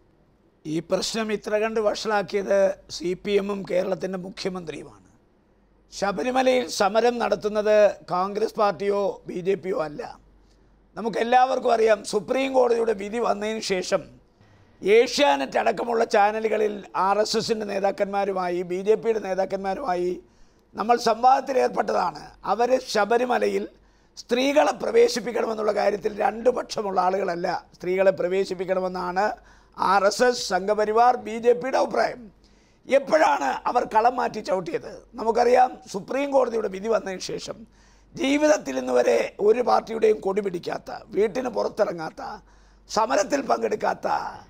ഈ പ്രശ്നം ഇത്ര കണ്ട് വഷളാക്കിയത് സി പി എമ്മും കേരളത്തിൻ്റെ മുഖ്യമന്ത്രിയുമാണ് ശബരിമലയിൽ സമരം നടത്തുന്നത് കോൺഗ്രസ് പാർട്ടിയോ ബി ജെ പിയോ അല്ല നമുക്കെല്ലാവർക്കും അറിയാം സുപ്രീം കോടതിയുടെ വിധി വന്നതിന് ശേഷം ഏഷ്യാനെറ്റ് അടക്കമുള്ള ചാനലുകളിൽ ആർ എസ് എസിൻ്റെ നേതാക്കന്മാരുമായി ബി ജെ പിയുടെ നേതാക്കന്മാരുമായി നമ്മൾ സംവാദത്തിൽ ഏർപ്പെട്ടതാണ് അവർ ശബരിമലയിൽ സ്ത്രീകളെ പ്രവേശിപ്പിക്കണമെന്നുള്ള കാര്യത്തിൽ രണ്ടു പക്ഷമുള്ള ആളുകളല്ല സ്ത്രീകളെ പ്രവേശിപ്പിക്കണമെന്നാണ് R S S Sangh Parivar B J പിയുടെ അഭിപ്രായം എപ്പോഴാണ് അവർ കളം മാറ്റി ചവിട്ടിയത് നമുക്കറിയാം സുപ്രീം കോടതിയുടെ വിധി വന്നതിന് ശേഷം ജീവിതത്തിൽ ഇന്ന് വരെ ഒരു പാർട്ടിയുടെയും കൊടി പിടിക്കാത്ത വീട്ടിന് പുറത്തിറങ്ങാത്ത സമരത്തിൽ പങ്കെടുക്കാത്ത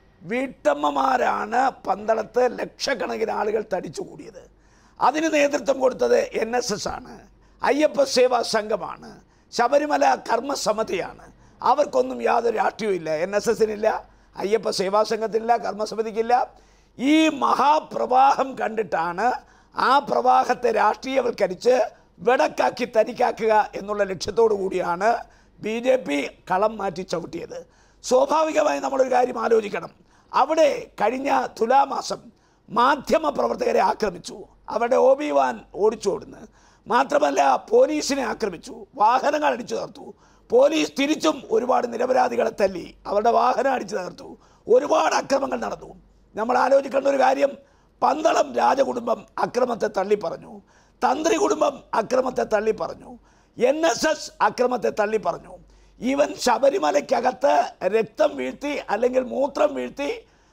വീട്ടമ്മമാരാണ് പന്തളത്ത് ലക്ഷക്കണക്കിന് ആളുകൾ തടിച്ചുകൂടിയത് അതിന് നേതൃത്വം കൊടുത്തത് എൻ എസ് എസ് ആണ് അയ്യപ്പ സേവാ സംഘമാണ് ശബരിമല കർമ്മസമിതിയാണ് അവർക്കൊന്നും യാതൊരു രാഷ്ട്രീയവും ഇല്ല എൻ എസ് എസിനില്ല അയ്യപ്പ സേവാ സംഘത്തിനില്ല കർമ്മസമിതിക്കില്ല ഈ മഹാപ്രവാഹം കണ്ടിട്ടാണ് ആ പ്രവാഹത്തെ രാഷ്ട്രീയവൽക്കരിച്ച് വെടക്കാക്കി തനിക്കാക്കുക എന്നുള്ള ലക്ഷ്യത്തോടു കൂടിയാണ് ബി ജെ പി കളം മാറ്റി ചവിട്ടിയത് സ്വാഭാവികമായി നമ്മളൊരു കാര്യം ആലോചിക്കണം അവിടെ കഴിഞ്ഞ തുലാമാസം മാധ്യമ പ്രവർത്തകരെ ആക്രമിച്ചു അവരുടെ ഒ ബി വാൻ ഓടിച്ചോടുന്നു മാത്രമല്ല പോലീസിനെ ആക്രമിച്ചു വാഹനങ്ങൾ അടിച്ചു തകർത്തു പോലീസ് തിരിച്ചും ഒരുപാട് നിരപരാധികളെ തല്ലി അവരുടെ വാഹനം അടിച്ചു തകർത്തു ഒരുപാട് അക്രമങ്ങൾ നടന്നു നമ്മൾ ആലോചിക്കേണ്ട ഒരു കാര്യം പന്തളം രാജകുടുംബം അക്രമത്തെ തള്ളി പറഞ്ഞു തന്ത്രി കുടുംബം അക്രമത്തെ തള്ളി പറഞ്ഞു എൻ എസ് എസ് അക്രമത്തെ തള്ളി പറഞ്ഞു ഈവൻ ശബരിമലയ്ക്കകത്ത് രക്തം വീഴ്ത്തി അല്ലെങ്കിൽ മൂത്രം വീഴ്ത്തി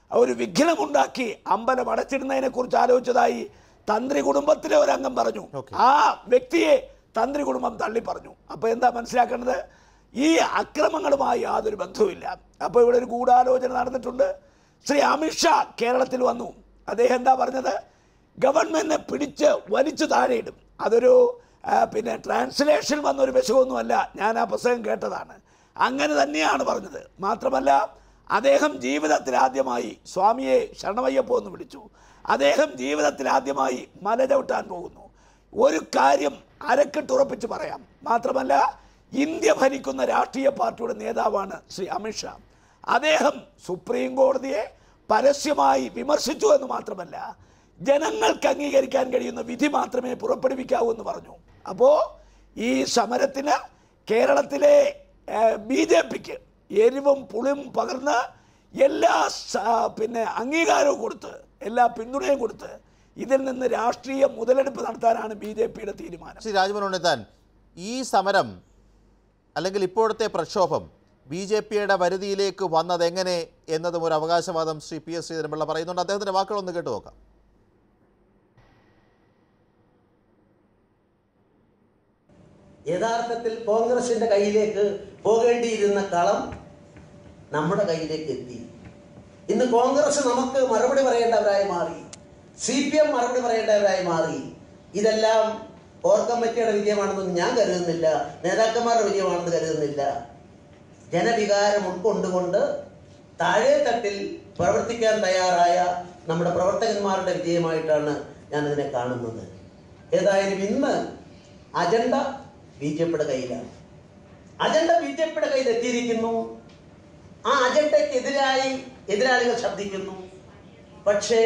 ഒരു വിഘ്നമുണ്ടാക്കി അമ്പലം അടച്ചിടുന്നതിനെ കുറിച്ച് ആലോചിച്ചതായി തന്ത്രി കുടുംബത്തിലെ ഒരു അംഗം പറഞ്ഞു ആ വ്യക്തിയെ തന്ത്രി കുടുംബം തള്ളി പറഞ്ഞു അപ്പോൾ എന്താ മനസ്സിലാക്കേണ്ടത് ഈ അക്രമങ്ങളുമായി യാതൊരു ബന്ധവുമില്ല അപ്പോൾ ഇവിടെ ഒരു ഗൂഢാലോചന നടന്നിട്ടുണ്ട് ശ്രീ അമിത്ഷാ കേരളത്തിൽ വന്നു അദ്ദേഹം എന്താ പറഞ്ഞത് ഗവൺമെന്റിനെ പിടിച്ച് വലിച്ചു താഴെയിടും അതൊരു ആ, പിന്നെ ട്രാൻസ്ലേഷൻ വന്നൊരു വിഷമൊന്നുമല്ല ഞാൻ ആ പുസ്തകം കേട്ടതാണ് അങ്ങനെ തന്നെയാണ് പറഞ്ഞത് മാത്രമല്ല അദ്ദേഹം ജീവിതത്തിൽ ആദ്യമായി സ്വാമിയെ ശരണമയ്യപ്പോ എന്ന് വിളിച്ചു അദ്ദേഹം ജീവിതത്തിൽ ആദ്യമായി മല ചവിട്ടാൻ പോകുന്നു ഒരു കാര്യം അരക്കെട്ടുറപ്പിച്ച് പറയാം മാത്രമല്ല ഇന്ത്യ ഭരിക്കുന്ന രാഷ്ട്രീയ പാർട്ടിയുടെ നേതാവാണ് ശ്രീ അമിത്ഷാ അദ്ദേഹം സുപ്രീം കോടതിയെ പരസ്യമായി വിമർശിച്ചു എന്ന് മാത്രമല്ല ജനങ്ങൾക്ക് അംഗീകരിക്കാൻ കഴിയുന്ന വിധി മാത്രമേ പുറപ്പെടുവിക്കാവൂ എന്ന് പറഞ്ഞു അപ്പോൾ ഈ സമരത്തിന് കേരളത്തിലെ ബി ജെ പിക്ക് എരിവും പുളിയും പകർന്ന് എല്ലാ സ- പിന്നെ അംഗീകാരവും കൊടുത്ത് എല്ലാ പിന്തുണയും കൊടുത്ത് ഇതിൽ നിന്ന് രാഷ്ട്രീയ മുതലെടുപ്പ് നടത്താനാണ് ബി ജെ പിയുടെ തീരുമാനം ശ്രീ രാജ്മോഹൻ ഉണ്ണിത്താൻ ഈ സമരം അല്ലെങ്കിൽ ഇപ്പോഴത്തെ പ്രക്ഷോഭം ബി ജെ പിയുടെ വരുതിയിലേക്ക് വന്നത് എങ്ങനെ എന്നതും ഒരു അവകാശവാദം ശ്രീ പി എസ് ശ്രീധരൻപിള്ള പറയുന്നുണ്ട് അദ്ദേഹത്തിൻ്റെ വാക്കുകളൊന്ന് കേട്ടു നോക്കാം യഥാർത്ഥത്തിൽ കോൺഗ്രസിന്റെ കയ്യിലേക്ക് പോകേണ്ടിയിരുന്ന കളം നമ്മുടെ കയ്യിലേക്ക് എത്തി ഇന്ന് കോൺഗ്രസ് നമുക്ക് മറുപടി പറയേണ്ടവരായി മാറി സി പി എം മറുപടി പറയേണ്ടവരായി മാറി ഇതെല്ലാം കോർ കമ്മിറ്റിയുടെ വിജയമാണെന്ന് ഞാൻ കരുതുന്നില്ല നേതാക്കന്മാരുടെ വിജയമാണെന്ന് കരുതുന്നില്ല ജനവികാരം ഉൾക്കൊണ്ടുകൊണ്ട് താഴെ തട്ടിൽ പ്രവർത്തിക്കാൻ തയ്യാറായ നമ്മുടെ പ്രവർത്തകന്മാരുടെ വിജയമായിട്ടാണ് ഞാൻ ഇതിനെ കാണുന്നത് ഏതായാലും ഇന്ന് അജണ്ട ബി ജെ പിയുടെ കയ്യിലാണ് അജണ്ട ബി ജെ പിയുടെ കയ്യിൽ എത്തിയിരിക്കുന്നു ആ അജണ്ടയ്ക്കെതിരായി എതിരാളികൾ ശബ്ദിക്കുന്നു പക്ഷേ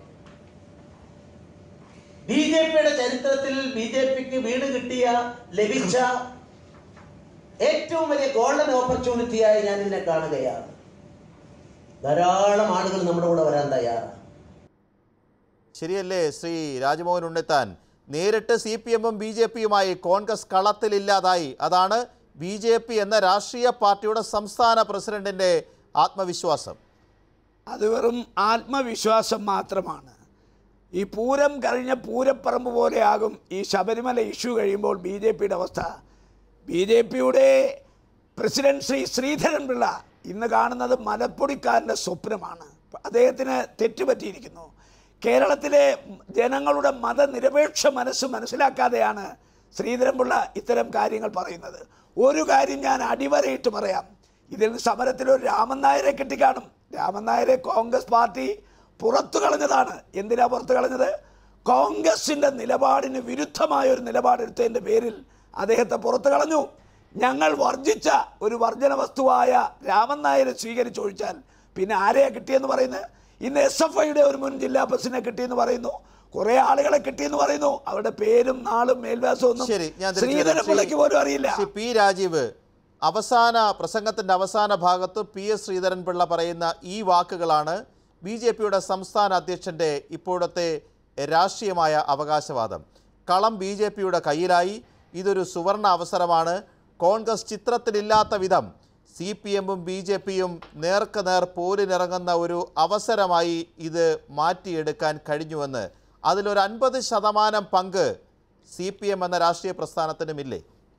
ബി ജെ പിയുടെ ചരിത്രത്തിൽ ബി ജെ പിക്ക് വീട് കിട്ടിയ ലഭിച്ച ഏറ്റവും വലിയ ഗോൾഡൻ ഓപ്പർച്യൂണിറ്റിയായി ഞാൻ ഇതിനെ കാണുകയാണ് ധാരാളം ആളുകൾ നമ്മുടെ കൂടെ വരാൻ തയ്യാറാണ് ശരിയല്ലേ ശ്രീ രാജ്മോഹൻ ഉണ്ണിത്താൻ നേരിട്ട് സി പി എമ്മും ബി ജെ പിയുമായി കോൺഗ്രസ് കളത്തിലില്ലാതായി അതാണ് ബി ജെ പി എന്ന രാഷ്ട്രീയ പാർട്ടിയുടെ സംസ്ഥാന പ്രസിഡന്റിന്റെ ആത്മവിശ്വാസം അത് വെറും ആത്മവിശ്വാസം മാത്രമാണ് ഈ പൂരം കഴിഞ്ഞ പൂരപ്പറമ്പ് പോലെയാകും ഈ ശബരിമല ഇഷ്യൂ കഴിയുമ്പോൾ ബി ജെ പിയുടെ അവസ്ഥ ബി ജെ പിയുടെ പ്രസിഡന്റ് ശ്രീ ശ്രീധരൻ പിള്ള ഇന്ന് കാണുന്നത് മലപ്പൊടിക്കാരൻ്റെ സ്വപ്നമാണ് അദ്ദേഹത്തിന് തെറ്റുപറ്റിയിരിക്കുന്നു കേരളത്തിലെ ജനങ്ങളുടെ മതനിരപേക്ഷ മനസ്സ് മനസ്സിലാക്കാതെയാണ് ശ്രീധരൻപിള്ള ഇത്തരം കാര്യങ്ങൾ പറയുന്നത് ഒരു കാര്യം ഞാൻ അടിവരയിട്ട് പറയാം ഇതിൽ സമരത്തിൽ ഒരു രാമൻ നായരെ കിട്ടിക്കാണും രാമൻ നായരെ കോൺഗ്രസ് പാർട്ടി പുറത്തു കളഞ്ഞതാണ് എന്തിനാ പുറത്തു കളഞ്ഞത് കോൺഗ്രസിൻ്റെ നിലപാടിന് വിരുദ്ധമായ ഒരു നിലപാടെടുത്തതിൻ്റെ പേരിൽ അദ്ദേഹത്തെ പുറത്തു കളഞ്ഞു ഞങ്ങൾ വർജിച്ച ഒരു വർജന വസ്തുവായ രാമൻ നായരെ സ്വീകരിച്ചൊഴിച്ചാൽ പിന്നെ ആരെയാ കിട്ടിയെന്ന് പറയുന്നത് ഇന്ന് എസ് എഫ് ഐയുടെ ഒരു മുൻ ജില്ലാ പ്രസിഡന്റിനെ കിട്ടിയെന്ന് പറയുന്നു കുറെ ആളുകളെ കിട്ടിയെന്ന് പറയുന്നു അവരുടെ പേരും നാളും മേൽവാസവും ഒന്നും ശരി ഞാൻ തിരിച്ചു വരാം. ശ്രീധരൻപിള്ളയ്ക്ക് പോലും അറിയില്ല ശ്രീ പി രാജീവ് അവസാന പ്രസംഗത്തിന്റെ അവസാന ഭാഗത്ത് പി എസ് ശ്രീധരൻപിള്ള പറയുന്ന ഈ വാക്കുകളാണ് ബി ജെ പിയുടെ സംസ്ഥാന അധ്യക്ഷന്റെ ഇപ്പോഴത്തെ രാഷ്ട്രീയമായ അവകാശവാദം കളം ബി ജെ പിയുടെ കയ്യിലായി ഇതൊരു സുവർണ അവസരമാണ് കോൺഗ്രസ് ചിത്രത്തിലില്ലാത്ത വിധം സി പി എമ്മും ബി ജെ പിയും നേർക്ക് നേർ പോരിനിറങ്ങുന്ന ഒരു അവസരമായി ഇത് മാറ്റിയെടുക്കാൻ കഴിഞ്ഞുവെന്ന് അതിലൊരു അൻപത് ശതമാനം പങ്ക് സി പി എം എന്ന രാഷ്ട്രീയ പ്രസ്ഥാനത്തിനുമില്ലേ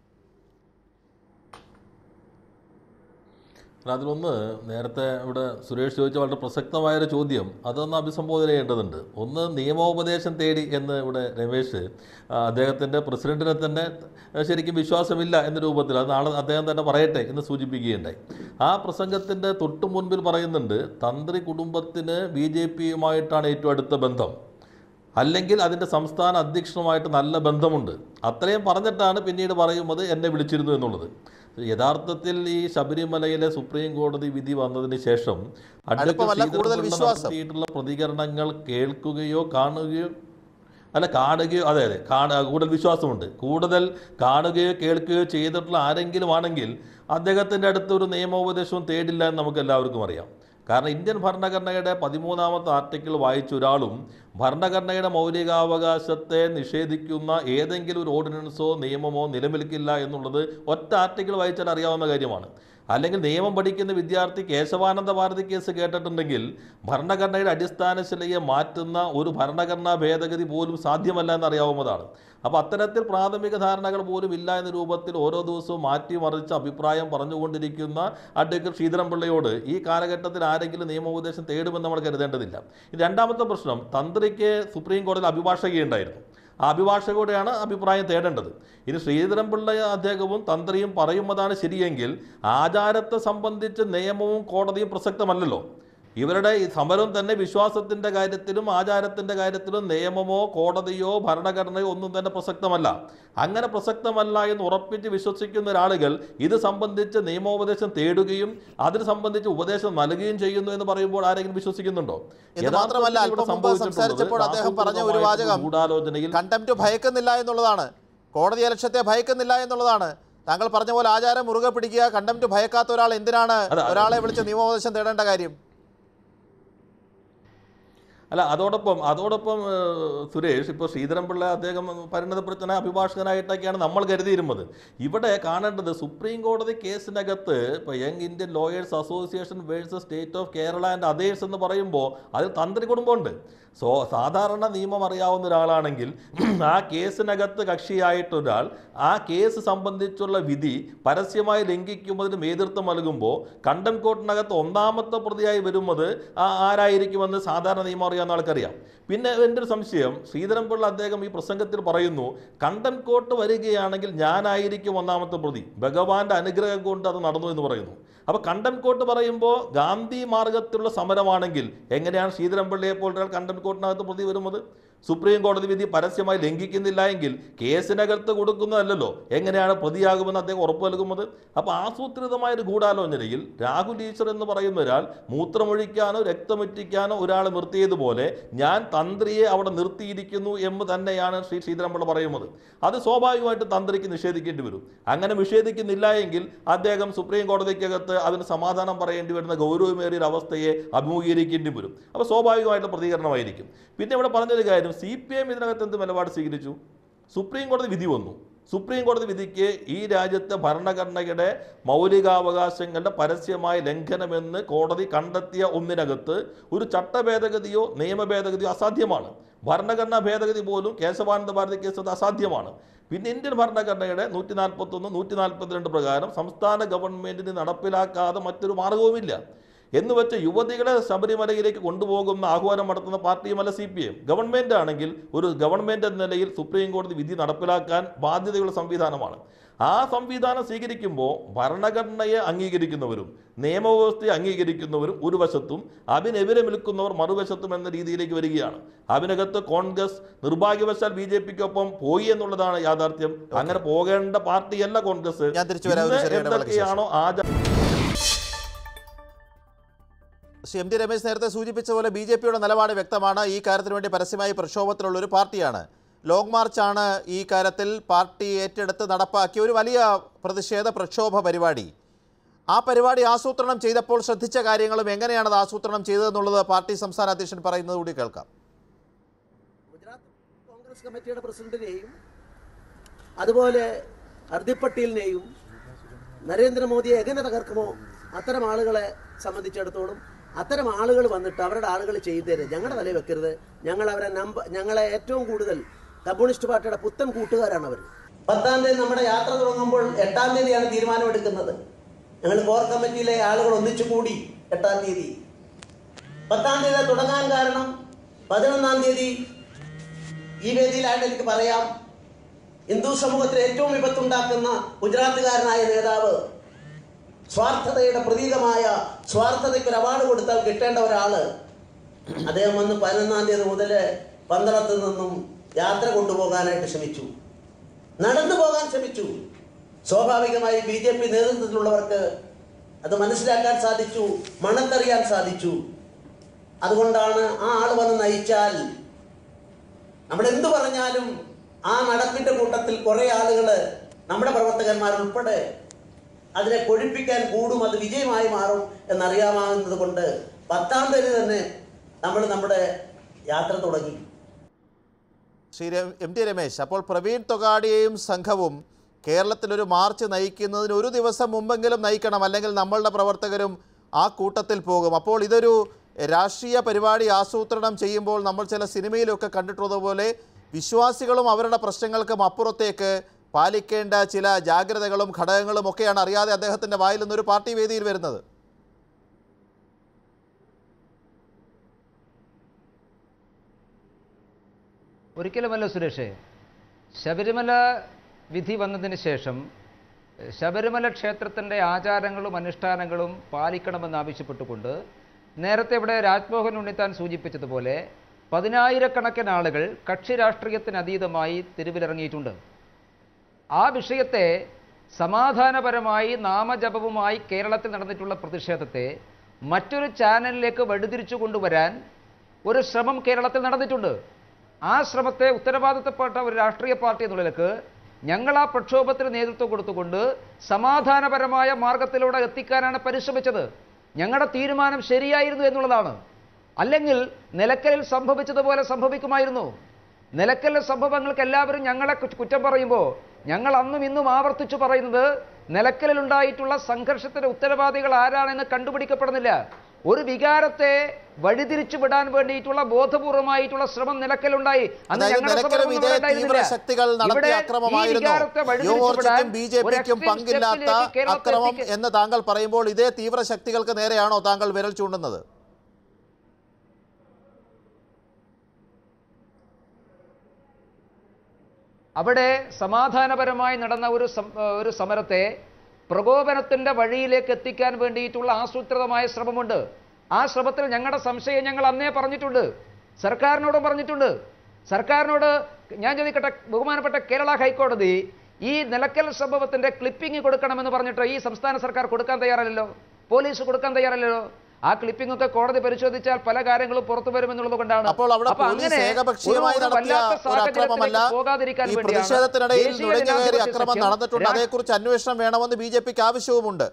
അല്ല, അതിലൊന്ന് നേരത്തെ ഇവിടെ സുരേഷ് ചോദിച്ച വളരെ പ്രസക്തമായൊരു ചോദ്യം അതൊന്ന് അഭിസംബോധന ചെയ്യേണ്ടതുണ്ട് ഒന്ന് നിയമോപദേശം തേടി എന്ന് ഇവിടെ രമേശ് ആ, അദ്ദേഹത്തിൻ്റെ പ്രസിഡന്റിനെ തന്നെ ആ, ശരിക്കും വിശ്വാസമില്ല എന്ന രൂപത്തിൽ അത് നാളെ അദ്ദേഹം തന്നെ പറയട്ടെ എന്ന് സൂചിപ്പിക്കുകയുണ്ടായി ആ പ്രസംഗത്തിൻ്റെ തൊട്ടു മുൻപിൽ പറയുന്നുണ്ട് തന്ത്രി കുടുംബത്തിന് ബി ജെ പിയുമായിട്ടാണ് ഏറ്റവും അടുത്ത ബന്ധം അല്ലെങ്കിൽ അതിൻ്റെ സംസ്ഥാന അധ്യക്ഷനുമായിട്ട് നല്ല ബന്ധമുണ്ട് അത്രയും പറഞ്ഞിട്ടാണ് പിന്നീട് പറയുന്നത് എന്നെ വിളിച്ചിരുന്നു എന്നുള്ളത് യഥാർത്ഥത്തിൽ ഈ ശബരിമലയിലെ സുപ്രീം കോടതി വിധി വന്നതിന് ശേഷം അഡ്വക്കേറ്റ് അടുപ്പമല്ല, കൂടുതൽ ശ്രീധരൻപിള്ള വിശ്വാസം. നടത്തിയിട്ടുള്ള പ്രതികരണങ്ങൾ കേൾക്കുകയോ കാണുകയോ അല്ല കാണുകയോ അതെ അതെ കാണ കൂടുതൽ വിശ്വാസമുണ്ട് കൂടുതൽ കാണുകയോ കേൾക്കുകയോ ചെയ്തിട്ടുള്ള ആരെങ്കിലും ആണെങ്കിൽ അദ്ദേഹത്തിൻ്റെ അടുത്ത് ഒരു നിയമോപദേശവും തേടില്ല എന്ന് നമുക്ക് എല്ലാവർക്കും അറിയാം കാരണം ഇന്ത്യൻ ഭരണഘടനയുടെ പതിമൂന്നാമത്തെ ആർട്ടിക്കിൾ വായിച്ച ഒരാളും ഭരണഘടനയുടെ മൗലികാവകാശത്തെ നിഷേധിക്കുന്ന ഏതെങ്കിലും ഒരു ഓർഡിനൻസോ നിയമമോ നിലനിൽക്കില്ല എന്നുള്ളത് ഒറ്റ ആർട്ടിക്കിൾ വായിച്ചാൽ അറിയാവുന്ന കാര്യമാണ് അല്ലെങ്കിൽ നിയമം പഠിക്കുന്ന വിദ്യാർത്ഥി കേശവാനന്ദ ഭാരതി കേസ് കേട്ടിട്ടുണ്ടെങ്കിൽ ഭരണഘടനയുടെ അടിസ്ഥാന ശിലയെ മാറ്റുന്ന ഒരു ഭരണഘടനാ ഭേദഗതി പോലും സാധ്യമല്ല എന്നറിയാവുന്നതാണ് അപ്പോൾ അത്തരത്തിൽ പ്രാഥമിക ധാരണകൾ പോലും ഇല്ല എന്ന രൂപത്തിൽ ഓരോ ദിവസവും മാറ്റിമറിച്ച് അഭിപ്രായം പറഞ്ഞുകൊണ്ടിരിക്കുന്ന അഡ്വക്കേറ്റ് ശ്രീധരൻപിള്ളയോട് ഈ കാലഘട്ടത്തിൽ ആരെങ്കിലും നിയമോപദേശം തേടുമെന്ന് നമ്മൾ കരുതേണ്ടതില്ല ഇനി രണ്ടാമത്തെ പ്രശ്നം തന്ത്രിക്ക് സുപ്രീം കോടതിയിൽ അഭിഭാഷകയുണ്ടായിരുന്നു ആ അഭിഭാഷകയോടെയാണ് അഭിപ്രായം തേടേണ്ടത് ഇനി ശ്രീധരൻപിള്ള അദ്ദേഹവും തന്ത്രിയും പറയുന്നതാണ് ശരിയെങ്കിൽ ആചാരത്തെ സംബന്ധിച്ച് നിയമവും കോടതിയും പ്രസക്തമല്ലല്ലോ ഇവരുടെ ഈ സമരം തന്നെ വിശ്വാസത്തിൻ്റെ കാര്യത്തിലും ആചാരത്തിൻ്റെ കാര്യത്തിലും നിയമമോ കോടതിയോ ഭരണഘടനയോ ഒന്നും തന്നെ പ്രസക്തമല്ല അങ്ങനെ പ്രസക്തമല്ല എന്ന് ഉറപ്പിച്ച് വിശ്വസിക്കുന്ന ഒരാളുകൾ ഇത് സംബന്ധിച്ച് നിയമോപദേശം തേടുകയും അതിന് സംബന്ധിച്ച് ഉപദേശം നൽകുകയും ചെയ്യുന്നു എന്ന് പറയുമ്പോൾ ആരെങ്കിലും വിശ്വസിക്കുന്നുണ്ടോ ഇത് മാത്രമല്ല യഥാർത്ഥത്തിൽ ഇവിടെ അല്പം മുമ്പ് സംഭവിച്ചിട്ടുള്ളത് സംസാരിച്ചപ്പോൾ അദ്ദേഹം പറഞ്ഞ ഒരു ആസൂത്രിതമായിട്ടുള്ള വാചകം ഗൂഢാലോചനയിൽ കണ്ടംപ്റ്റ് ഭയക്കുന്നില്ല എന്നുള്ളതാണ് കോടതി ലക്ഷ്യത്തെ ഭയക്കുന്നില്ല എന്നുള്ളതാണ് താങ്കൾ പറഞ്ഞ പോലെ ആചാരം മുറുകെ പിടിക്കുക കണ്ടംപ്റ്റ് ഭയക്കാത്ത ഒരാൾ എന്തിനാണ് അതെ, അതെ. ഒരാളെ വിളിച്ച് നിയമോപദേശം തേടേണ്ട കാര്യം അല്ല അതോടൊപ്പം അതോടൊപ്പം ഏഹ്, സുരേഷ് ഇപ്പോൾ ശ്രീധരൻപിള്ള അദ്ദേഹം പരിണതപ്രച്ചന അഭിഭാഷകനായിട്ടൊക്കെയാണ് നമ്മൾ കരുതിയിരുന്നത് ഇവിടെ കാണേണ്ടത് സുപ്രീം കോടതി കേസിനകത്ത് ഇപ്പോൾ young Indian lawyers association versus state of Kerala and others എന്ന് പറയുമ്പോൾ അതിൽ തന്ത്രി കുടുംബമുണ്ട് സോ സാധാരണ നിയമം അറിയാവുന്ന ഒരാളാണെങ്കിൽ ആ കേസിനകത്ത് കക്ഷിയായിട്ടൊരാൾ ആ കേസ് സംബന്ധിച്ചുള്ള വിധി പരസ്യമായി ലംഘിക്കുന്നതിന് നേതൃത്വം നൽകുമ്പോൾ കണ്ടം കോർട്ടിനകത്ത് ഒന്നാമത്തെ പ്രതിയായി വരുന്നത് ആ ആരായിരിക്കുമെന്ന് സാധാരണ നിയമം അറിയാവുന്ന ആൾക്കറിയാം പിന്നെ എൻ്റെ ഒരു സംശയം ശ്രീധരൻപിള്ള അദ്ദേഹം ഈ പ്രസംഗത്തിൽ പറയുന്നു കണ്ടം കോർട്ട് വരികയാണെങ്കിൽ ഞാനായിരിക്കും ഒന്നാമത്തെ പ്രതി ഭഗവാന്റെ അനുഗ്രഹം കൊണ്ട് അത് നടന്നു എന്ന് പറയുന്നു അപ്പോൾ കണ്ടം കോർട്ട് പറയുമ്പോൾ ഗാന്ധി മാർഗത്തിലുള്ള സമരമാണെങ്കിൽ എങ്ങനെയാണ് ശ്രീധരൻപിള്ളയെ പോലെ ഒരാൾ കണ്ടം കോർട്ടിനകത്ത് പ്രതി വരുന്നത് സുപ്രീം കോടതി വിധി പരസ്യമായി ലംഘിക്കുന്നില്ല എങ്കിൽ കേസിനകത്ത് കൊടുക്കുന്നതല്ലല്ലോ എങ്ങനെയാണ് പ്രതിയാകുമെന്ന് അദ്ദേഹം ഉറപ്പ് നൽകുന്നത് അപ്പോൾ ആസൂത്രിതമായ ഒരു ഗൂഢാലോചനയിൽ രാഹുൽ ഈശ്വർ എന്ന് പറയുന്ന ഒരാൾ മൂത്രമൊഴിക്കാനോ രക്തമൊറ്റിക്കാനോ ഒരാളെ നിർത്തിയതുപോലെ ഞാൻ തന്ത്രിയെ അവിടെ നിർത്തിയിരിക്കുന്നു എന്ന് തന്നെയാണ് ശ്രീ ശ്രീധരൻപിള്ള പറയുന്നത് അത് സ്വാഭാവികമായിട്ട് തന്ത്രിക്ക് നിഷേധിക്കേണ്ടി വരും അങ്ങനെ നിഷേധിക്കുന്നില്ല എങ്കിൽ അദ്ദേഹം സുപ്രീം കോടതിക്കകത്ത് അതിന് സമാധാനം പറയേണ്ടി വരുന്ന ഗൗരവമേറിയ ഒരു അവസ്ഥയെ അഭിമുഖീകരിക്കേണ്ടി വരും അപ്പോൾ സ്വാഭാവികമായിട്ടുള്ള പ്രതികരണമായിരിക്കും പിന്നെ ഇവിടെ പറഞ്ഞൊരു കാര്യം സി പി എം ഇതിനകത്ത് എന്ത് നിലപാട് സ്വീകരിച്ചു സുപ്രീം കോടതി വിധി വന്നു സുപ്രീം കോടതി വിധിക്ക് ഈ രാജ്യത്തെ ഭരണഘടനയുടെ മൗലികാവകാശങ്ങളുടെ പരസ്യമായ ലംഘനമെന്ന് കോടതി കണ്ടെത്തിയ ഒന്നിനകത്ത് ഒരു ചട്ട ഭേദഗതിയോ നിയമ ഭേദഗതിയോ അസാധ്യമാണ് ഭരണഘടനാ ഭേദഗതി പോലും കേശവാനന്ദ ഭാരതി കേസ് അത് അസാധ്യമാണ് പിന്നെ ഇന്ത്യൻ ഭരണഘടനയുടെ നൂറ്റി നാൽപ്പത്തൊന്ന് നൂറ്റി നാൽപ്പത്തിരണ്ട് പ്രകാരം സംസ്ഥാന ഗവൺമെന്റിന് നടപ്പിലാക്കാതെ മറ്റൊരു മാർഗവുമില്ല എന്ന് വെച്ച് യുവതികളെ ശബരിമലയിലേക്ക് കൊണ്ടുപോകുന്ന ആഹ്വാനം നടത്തുന്ന പാർട്ടിയുമല്ല സി പി എം ഗവൺമെൻറ് ആണെങ്കിൽ ഒരു ഗവൺമെൻറ് എന്ന നിലയിൽ സുപ്രീം കോടതി വിധി നടപ്പിലാക്കാൻ ബാധ്യതയുള്ള സംവിധാനമാണ് ആ സംവിധാനം സ്വീകരിക്കുമ്പോൾ ഭരണഘടനയെ അംഗീകരിക്കുന്നവരും നിയമവ്യവസ്ഥയെ അംഗീകരിക്കുന്നവരും ഒരു വശത്തും അതിനെതിരെ നിൽക്കുന്നവർ മറുവശത്തും എന്ന രീതിയിലേക്ക് വരികയാണ് അതിനകത്ത് കോൺഗ്രസ് നിർഭാഗ്യവശാൽ ബി ജെ പിക്കൊപ്പം പോയി എന്നുള്ളതാണ് യാഥാർത്ഥ്യം അങ്ങനെ പോകേണ്ട പാർട്ടിയല്ല കോൺഗ്രസ് ഞാൻ തിരിച്ചു വരാം ഒരു ഇന്ന് ചെറിയ ഇടവേളയ്ക്ക് ശേഷം. എന്തൊക്കെയാണോ ആചാര ശ്രീ എം ടി രമേശ് നേരത്തെ സൂചിപ്പിച്ച പോലെ ബി ജെ പിയുടെ നിലപാട് വ്യക്തമാണ് ഈ കാര്യത്തിന് വേണ്ടി പരസ്യമായി പ്രക്ഷോഭത്തിലുള്ള ഒരു പാർട്ടിയാണ് ലോങ് മാർച്ചാണ് ഈ കാര്യത്തിൽ പാർട്ടി ഏറ്റെടുത്ത് നടപ്പാക്കിയ ഒരു വലിയ പ്രതിഷേധ പ്രക്ഷോഭ പരിപാടി ആ പരിപാടി ആസൂത്രണം ചെയ്തപ്പോൾ ശ്രദ്ധിച്ച കാര്യങ്ങളും എങ്ങനെയാണ് അത് ആസൂത്രണം ചെയ്തതെന്നുള്ളത് പാർട്ടി സംസ്ഥാന അധ്യക്ഷൻ പറയുന്നത് കൂടി കേൾക്കാം ഗുജറാത്ത് കോൺഗ്രസ് കമ്മിറ്റിയുടെ പ്രസിഡന്റിനെയും അതുപോലെ ഹർദീപ് പട്ടേലിനെയും നരേന്ദ്രമോദിയെ എങ്ങനെ തകർക്കുമോ അത്തരം ആളുകളെ സംബന്ധിച്ചിടത്തോളം അത്തരം ആളുകൾ വന്നിട്ട് അവരുടെ ആളുകൾ ചെയ്തു തരും ഞങ്ങളുടെ തലയിൽ വെക്കരുത് ഞങ്ങൾ അവരെ നമ്പ ഞങ്ങളെ ഏറ്റവും കൂടുതൽ കമ്മ്യൂണിസ്റ്റ് പാർട്ടിയുടെ പുത്തൻ കൂട്ടുകാരാണ് അവർ പത്താം തീയതി നമ്മുടെ യാത്ര തുടങ്ങുമ്പോൾ എട്ടാം തീയതിയാണ് തീരുമാനമെടുക്കുന്നത് ഞങ്ങൾ കോർ കമ്മിറ്റിയിലെ ആളുകൾ ഒന്നിച്ചു കൂടി എട്ടാം തീയതി പത്താം തീയതി തുടങ്ങാൻ കാരണം പതിനൊന്നാം തീയതി ഈ വേദിയിലായിട്ട് എനിക്ക് പറയാം ഹിന്ദു സമൂഹത്തിൽ ഏറ്റവും വിപത്തുണ്ടാക്കുന്ന ഗുജറാത്തുകാരനായ നേതാവ് സ്വാർത്ഥതയുടെ പ്രതീകമായ സ്വാർത്ഥതയ്ക്ക് ഒരു അവാർഡ് കൊടുത്താൽ കിട്ടേണ്ട ഒരാള് അദ്ദേഹം വന്ന് പതിനൊന്നാം തീയതി മുതൽ പന്തളത്ത് നിന്നും യാത്ര കൊണ്ടുപോകാനായിട്ട് ശ്രമിച്ചു നടന്നു പോകാൻ ശ്രമിച്ചു സ്വാഭാവികമായി ബി ജെ പി നേതൃത്വത്തിലുള്ളവർക്ക് അത് മനസ്സിലാക്കാൻ സാധിച്ചു മണത്തറിയാൻ സാധിച്ചു അതുകൊണ്ടാണ് ആ ആൾ വന്ന് നയിച്ചാൽ നമ്മൾ എന്തു പറഞ്ഞാലും ആ നടപ്പിന്റെ കൂട്ടത്തിൽ കുറെ ആളുകൾ നമ്മുടെ പ്രവർത്തകന്മാർ ഉൾപ്പെടെ അതിനെ കൊഴിപ്പിക്കാൻ കൂടും അത് വിജയമായി മാറും എന്നറിയാമാകുന്നത് കൊണ്ട് പത്താം തീയതി തന്നെ നമ്മൾ നമ്മുടെ യാത്ര തുടങ്ങി ശ്രീ ര- എം ടി രമേശ് അപ്പോൾ പ്രവീൺ തൊഗാഡിയെയും സംഘവും കേരളത്തിലൊരു മാർച്ച് നയിക്കുന്നതിന് ഒരു ദിവസം മുമ്പെങ്കിലും നയിക്കണം അല്ലെങ്കിൽ നമ്മളുടെ പ്രവർത്തകരും ആ കൂട്ടത്തിൽ പോകും അപ്പോൾ ഇതൊരു രാഷ്ട്രീയ പരിപാടി ആസൂത്രണം ചെയ്യുമ്പോൾ നമ്മൾ ചില സിനിമയിലൊക്കെ കണ്ടിട്ടുള്ളതുപോലെ വിശ്വാസികളും അവരുടെ പ്രശ്നങ്ങൾക്കും അപ്പുറത്തേക്ക് പാലിക്കേണ്ട ചില ജാഗ്രതകളും ഘടകങ്ങളും ഒക്കെയാണ് അറിയാതെ അദ്ദേഹത്തിൻ്റെ വായിൽ നിന്നൊരു പാർട്ടി വേദിയിൽ വരുന്നത് ഒരിക്കലുമല്ല സുരേഷേ ശബരിമല വിധി വന്നതിന് ശേഷം ശബരിമല ക്ഷേത്രത്തിൻ്റെ ആചാരങ്ങളും അനുഷ്ഠാനങ്ങളും പാലിക്കണമെന്ന് ആവശ്യപ്പെട്ടുകൊണ്ട് നേരത്തെ ഇവിടെ രാജ്മോഹൻ ഉണ്ണിത്താൻ സൂചിപ്പിച്ചതുപോലെ പതിനായിരക്കണക്കിന് ആളുകൾ കക്ഷി രാഷ്ട്രീയത്തിന് അതീതമായി തെരുവിലിറങ്ങിയിട്ടുണ്ട് ആ വിഷയത്തെ സമാധാനപരമായി നാമജപവുമായി കേരളത്തിൽ നടന്നിട്ടുള്ള പ്രതിഷേധത്തെ മറ്റൊരു ചാനലിലേക്ക് വഴിതിരിച്ചു കൊണ്ടുവരാൻ ഒരു ശ്രമം കേരളത്തിൽ നടന്നിട്ടുണ്ട് ആ ശ്രമത്തെ ഉത്തരവാദിത്തപ്പെട്ട ഒരു രാഷ്ട്രീയ പാർട്ടി എന്നുള്ള നിലക്ക് ഞങ്ങൾ ആ പ്രക്ഷോഭത്തിന് നേതൃത്വം കൊടുത്തുകൊണ്ട് സമാധാനപരമായ മാർഗത്തിലൂടെ എത്തിക്കാനാണ് പരിശ്രമിച്ചത് ഞങ്ങളുടെ തീരുമാനം ശരിയായിരുന്നു എന്നുള്ളതാണ് അല്ലെങ്കിൽ നിലക്കലിൽ സംഭവിച്ചതുപോലെ സംഭവിക്കുമായിരുന്നു നിലക്കലിലെ സംഭവങ്ങൾക്ക് എല്ലാവരും ഞങ്ങളെ കു- കുറ്റം പറയുമ്പോൾ ഞങ്ങൾ അന്നും ഇന്നും ആവർത്തിച്ചു പറയുന്നത് നിലക്കലിലുണ്ടായിട്ടുള്ള സംഘർഷത്തിന്റെ ഉത്തരവാദികൾ ആരാണെന്ന് കണ്ടുപിടിക്കപ്പെടുന്നില്ല ഒരു വികാരത്തെ വഴിതിരിച്ചു വിടാൻ വേണ്ടിയിട്ടുള്ള ബോധപൂർവമായിട്ടുള്ള ശ്രമം നിലക്കലുണ്ടായി അന്ന് അതായത് ഞങ്ങളുടെ നിലയ്ക്കലും സമരമൊന്നും ഇതേ ഉണ്ടായിരുന്നില്ല. തീവ്ര ശക്തികൾ നടത്തിയ ഇവിടെ ഈ അക്രമമായിരുന്നു വികാരത്തെ വഴിതിരിച്ചു യുവമോർച്ചയ്ക്കും വിടാൻ ബി ജെ ഒരു പിക്കും extreme പങ്കില്ലാത്ത stepലേക്ക് കേരളത്തെ അക്രമം എത്തിക്ക- എന്ന് താങ്കൾ പറയുമ്പോൾ ഇതേ തീവ്ര ശക്തികൾക്ക് നേരെയാണോ താങ്കൾ വിരൽ ചൂണ്ടുന്നത് അവിടെ സമാധാനപരമായി നടന്ന ഒരു സം- ഏഹ് ഒരു സമരത്തെ പ്രകോപനത്തിന്റെ വഴിയിലേക്ക് എത്തിക്കാൻ വേണ്ടിയിട്ടുള്ള ആസൂത്രിതമായ ശ്രമമുണ്ട് ആ ശ്രമത്തിൽ ഞങ്ങളുടെ സംശയം ഞങ്ങൾ അന്നേ പറഞ്ഞിട്ടുണ്ട് സർക്കാരിനോടും പറഞ്ഞിട്ടുണ്ട് സർക്കാരിനോട് ഞാൻ ചോദിക്കട്ടെ ബഹുമാനപ്പെട്ട കേരള ഹൈക്കോടതി ഈ നിലക്കൽ സംഭവത്തിന്റെ ക്ലിപ്പിംഗ് കൊടുക്കണമെന്ന് പറഞ്ഞിട്ട് ഈ സംസ്ഥാന സർക്കാർ കൊടുക്കാൻ തയ്യാറല്ലല്ലോ പോലീസ് കൊടുക്കാൻ തയ്യാറല്ലല്ലോ ആ ക്ലിപ്പിംഗ് ഒക്കെ കോടതി പരിശോധിച്ചാൽ പല കാര്യങ്ങളും പുറത്തു വരുമെന്നുള്ളത് കൊണ്ടാണ് അപ്പോൾ അവിടെ അപ്പൊ പോലീസ് അങ്ങനെ ഏകപക്ഷീയമായി ഒരു- ഒരു നടത്തിയ വല്ലാത്ത ഒരു അക്രമമല്ല സാഹചര്യത്തിലേക്ക് പോകാതിരിക്കാൻ ഈ വേണ്ടിയാണ് പ്രതിഷേധത്തിനിടയിൽ ദേശീയ നുഴഞ്ഞു കയറി ജനാധിപത്യ അക്രമം സഖ്യം നടന്നിട്ടുണ്ട് രാ- അതേക്കുറിച്ച് അന്വേഷണം വേണമെന്ന് ബി ജെ പിക്ക് ആവശ്യവുമുണ്ട്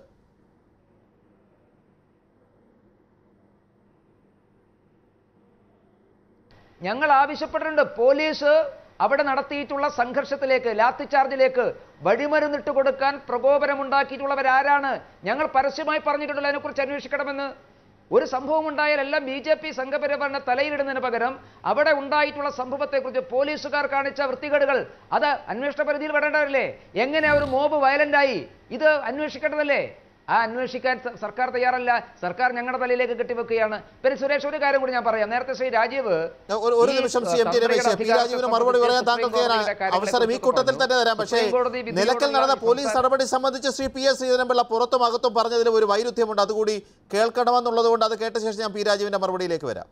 ഞങ്ങൾ ആവശ്യപ്പെട്ടിട്ടുണ്ട് പോലീസ് അവിടെ നടത്തിയിട്ടുള്ള സംഘർഷത്തിലേക്ക് ലാത്തിച്ചാർജിലേക്ക് വഴിമരുന്നിട്ട് കൊടുക്കാൻ പ്രകോപനമുണ്ടാക്കിയിട്ടുള്ളവരാരാണ് ഞങ്ങൾ പരസ്യമായി പറഞ്ഞിട്ടുണ്ടല്ലോ അതിനെക്കുറിച്ച് അന്വേഷിക്കണമെന്ന് ഒരു സംഭവം ഉണ്ടായാൽ എല്ലാം ബി ജെ പി സംഘപരിവാറിന്റെ തലയിലിടുന്നതിന് പകരം അവിടെ ഉണ്ടായിട്ടുള്ള സംഭവത്തെക്കുറിച്ച് പോലീസുകാർ കാണിച്ച വൃത്തികേടുകൾ അത് അന്വേഷണ പരിധിയിൽ പെടേണ്ടതല്ലേ എങ്ങനെ ഒരു മോബ് വയലന്റായി ഇത് അന്വേഷിക്കേണ്ടതല്ലേ ആ അന്വേഷിക്കാൻ സ- സർക്കാർ തയ്യാറല്ല സർക്കാർ ഞങ്ങളുടെ തലയിലേക്ക് കെട്ടിവെക്കുകയാണ് പിന്നെ സുരേഷ് ഒരു കാര്യം കൂടി ഞാൻ പറയാം നേരത്തെ ശ്രീ രാജീവ് ഒരു ഒരു ഈ, നിമിഷം സി എം ടി തന്ത്രിയുടെ രമേശ് പി അധികാരത്തെ രാജീവിന് മറുപടി പറയാൻ സംബന്ധിച്ച് താങ്കൾക്ക് സുപ്രീം ഞാൻ കോടതിയുടെ കാര്യങ്ങളെ അവസരം ഈ കുറിച്ച് കൂട്ടത്തിൽ പറഞ്ഞു. തന്നെ തരാം പക്ഷേ സുപ്രീം കോടതി വിധിയോടുള്ള നിലയ്ക്കൽ നടന്ന പോലീസ് സംസാരം- നടപടി സംബന്ധിച്ച് ശ്രീ പി എസ് ശ്രീധരൻപിള്ള പുറത്തും അകത്തും പറഞ്ഞതിൽ ഒരു വൈരുദ്ധ്യമുണ്ട് അതുകൂടി കേൾക്കണമെന്നുള്ളത് കൊണ്ട് അത് കേട്ട ശേഷം ഞാൻ പി രാജീവിന്റെ മറുപടിയിലേക്ക് വരാം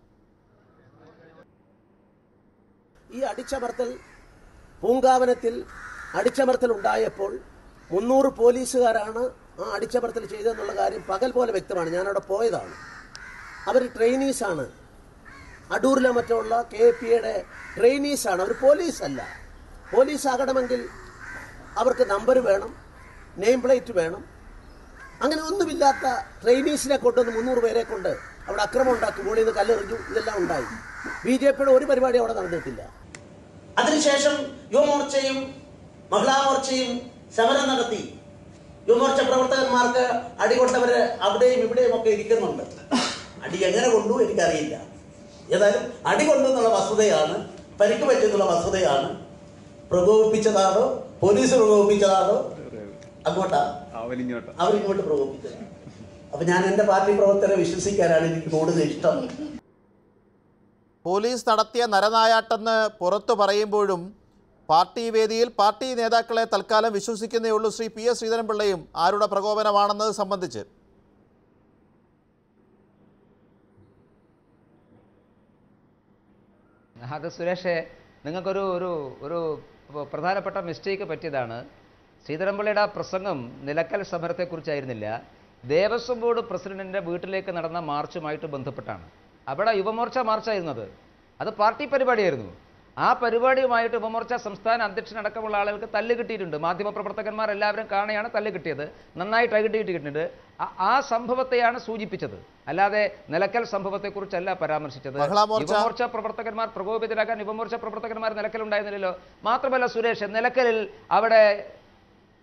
ഈ അടിച്ചമർത്തൽ പൂങ്കാവനത്തിൽ അടിച്ചമർത്തൽ ഉണ്ടായപ്പോൾ മുന്നൂറ് പോലീസുകാരാണ് ആ അടിച്ചമർത്തൽ ചെയ്തതെന്നുള്ള കാര്യം പകൽ പോലെ വ്യക്തമാണ് ഞാനവിടെ പോയതാണ് അവർ ട്രെയിനീസാണ് അടൂരിലെ മറ്റോ ഉള്ള കെ പി യുടെ ട്രെയിനീസാണ് അവർ പോലീസല്ല പോലീസ് ആകണമെങ്കിൽ അവർക്ക് നമ്പർ വേണം നെയിം പ്ലേറ്റ് വേണം അങ്ങനെ ഒന്നുമില്ലാത്ത ട്രെയിനീസിനെ കൊണ്ടുവന്ന് മുന്നൂറ് പേരെ കൊണ്ട് അവിടെ അക്രമം ഉണ്ടാക്കി മുകളിൽ നിന്ന് കല്ലെറിഞ്ഞു ഇതെല്ലാം ഉണ്ടായി ബി ജെ പിയുടെ ഒരു പരിപാടി അവിടെ നടന്നിട്ടില്ല അതിനുശേഷം യുവമോർച്ചയും മഹിളാ മോർച്ചയും സമരം നടത്തി യുവമോർച്ച പ്രവർത്തകന്മാർക്ക് അടികൊണ്ടവര് അവിടെയും ഇവിടെയും ഒക്കെ ഇരിക്കുന്നുണ്ട് അടി എങ്ങനെ കൊണ്ടു എനിക്കറിയില്ല ഏതായാലും അടി കൊണ്ടു എന്നുള്ള വസ്തുതയാണ് പരിക്ക് പറ്റുന്നുള്ള വസ്തുതയാണ് പ്രകോപിപ്പിച്ചതാണോ പോലീസ് പ്രകോപിപ്പിച്ചതാണോ അങ്ങോട്ടാ അവരിങ്ങോട്ട് പ്രകോപിപ്പിച്ചതാണ് അപ്പൊ ഞാൻ എന്റെ പാർട്ടി പ്രവർത്തകരെ വിശ്വസിക്കാനാണ് എനിക്ക് കൂടുതൽ ഇഷ്ടം പോലീസ് നടത്തിയ നരനായാട്ടെന്ന് പുറത്തു പറയുമ്പോഴും പാർട്ടി വേദിയിൽ പാർട്ടി നേതാക്കളെ തൽക്കാലം വിശ്വസിക്കുന്നേ ഉള്ളൂ ശ്രീ പി എസ് ശ്രീധരൻപിള്ളയും ആരുടെ പ്രകോപനമാണെന്നത് സംബന്ധിച്ച് അത് സുരേഷേ നിങ്ങൾക്കൊരു ഒരു ഒരു പ്രധാനപ്പെട്ട മിസ്റ്റേക്ക് പറ്റിയതാണ് ശ്രീധരൻപിള്ളയുടെ ആ പ്രസംഗം നിലക്കൽ സമരത്തെക്കുറിച്ചായിരുന്നില്ല ദേവസ്വം ബോർഡ് പ്രസിഡന്റിന്റെ വീട്ടിലേക്ക് നടന്ന മാർച്ചുമായിട്ട് ബന്ധപ്പെട്ടാണ് അവിടെ യുവമോർച്ച മാർച്ചായിരുന്നത് അത് പാർട്ടി പരിപാടിയായിരുന്നു ആ പരിപാടിയുമായിട്ട് യുവമോർച്ച സംസ്ഥാന അധ്യക്ഷനടക്കമുള്ള ആളുകൾക്ക് തല്ല് കിട്ടിയിട്ടുണ്ട് മാധ്യമപ്രവർത്തകന്മാർ എല്ലാവരും കാണുകയാണ് തല്ല് കിട്ടിയത് നന്നായിട്ട് അകിട്ടി കിട്ടിയിട്ടുണ്ട് ആ- ആ സംഭവത്തെയാണ് സൂചിപ്പിച്ചത് അല്ലാതെ നിലക്കൽ സംഭവത്തെക്കുറിച്ചല്ല പരാമർശിച്ചത് മഹിളാ മോർച്ച- യുവമോർച്ച പ്രവർത്തകന്മാർ പ്രകോപിതരാകാൻ യുവമോർച്ച പ്രവർത്തകന്മാർ നിലക്കലുണ്ടായിരുന്നില്ലല്ലോ മാത്രമല്ല സുരേഷ് നിലക്കലിൽ അവിടെ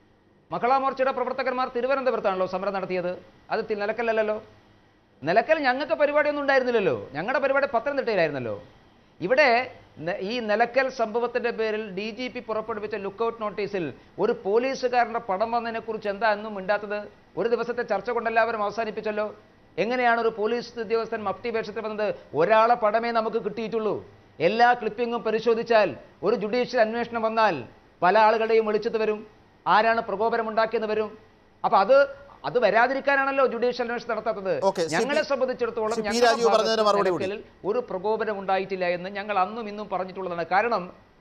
മഹിളാ മോർച്ചയുടെ പ്രവർത്തകന്മാർ തിരുവനന്തപുരത്താണല്ലോ സമരം നടത്തിയത് അത് തി- നിലക്കലല്ലല്ലോ നിലക്കൽ ഞങ്ങൾക്ക് പരിപാടിയൊന്നും ഉണ്ടായിരുന്നില്ലല്ലോ ഞങ്ങളുടെ പരിപാടി പത്തനംതിട്ടയിലായിരുന്നല്ലോ ഇവിടെ ന- ഈ നിലക്കൽ സംഭവത്തിന്റെ പേരിൽ ഡി ജി പി പുറപ്പെടുവിച്ച ലുക്കൌട്ട് നോട്ടീസിൽ ഒരു പോലീസുകാരന്റെ പടം വന്നതിനെ കുറിച്ച് എന്താ എന്നും മിണ്ടാത്തത് ഒരു ദിവസത്തെ ചർച്ച കൊണ്ടെല്ലാവരും അവസാനിപ്പിച്ചല്ലോ എങ്ങനെയാണ് ഒരു പോലീസ് ഉദ്യോഗസ്ഥൻ മഫ്തി വേഷത്തിൽ വന്നത് ഒരാളെ പടമേ നമുക്ക് കിട്ടിയിട്ടുള്ളൂ എല്ലാ ക്ലിപ്പിങ്ങും പരിശോധിച്ചാൽ ഒരു ജുഡീഷ്യൽ അന്വേഷണം വന്നാൽ പല ആളുകളുടെയും വെളിച്ചത്ത് വരും ആരാണ് പ്രകോപനം ഉണ്ടാക്കിയെന്ന് വരും അപ്പൊ അത് അത് വരാതിരിക്കാനാണല്ലോ ജുഡീഷ്യൽ അന്വേഷണം നടത്താത്തത് ഓക്കെ, സി. പി. ഞങ്ങളെ സംബന്ധിച്ചിടത്തോളം സി. പി. ഞങ്ങളുടെ രാജീവ് പറഞ്ഞതിന് ഭാഗത്ത് മറുപടി കൂടി. നിലയ്ക്കലിൽ ഒരു പ്രകോപനം ഉണ്ടായിട്ടില്ല എന്ന് ഞങ്ങൾ അന്നും ഇന്നും പറഞ്ഞിട്ടുള്ളതാണ് കാരണം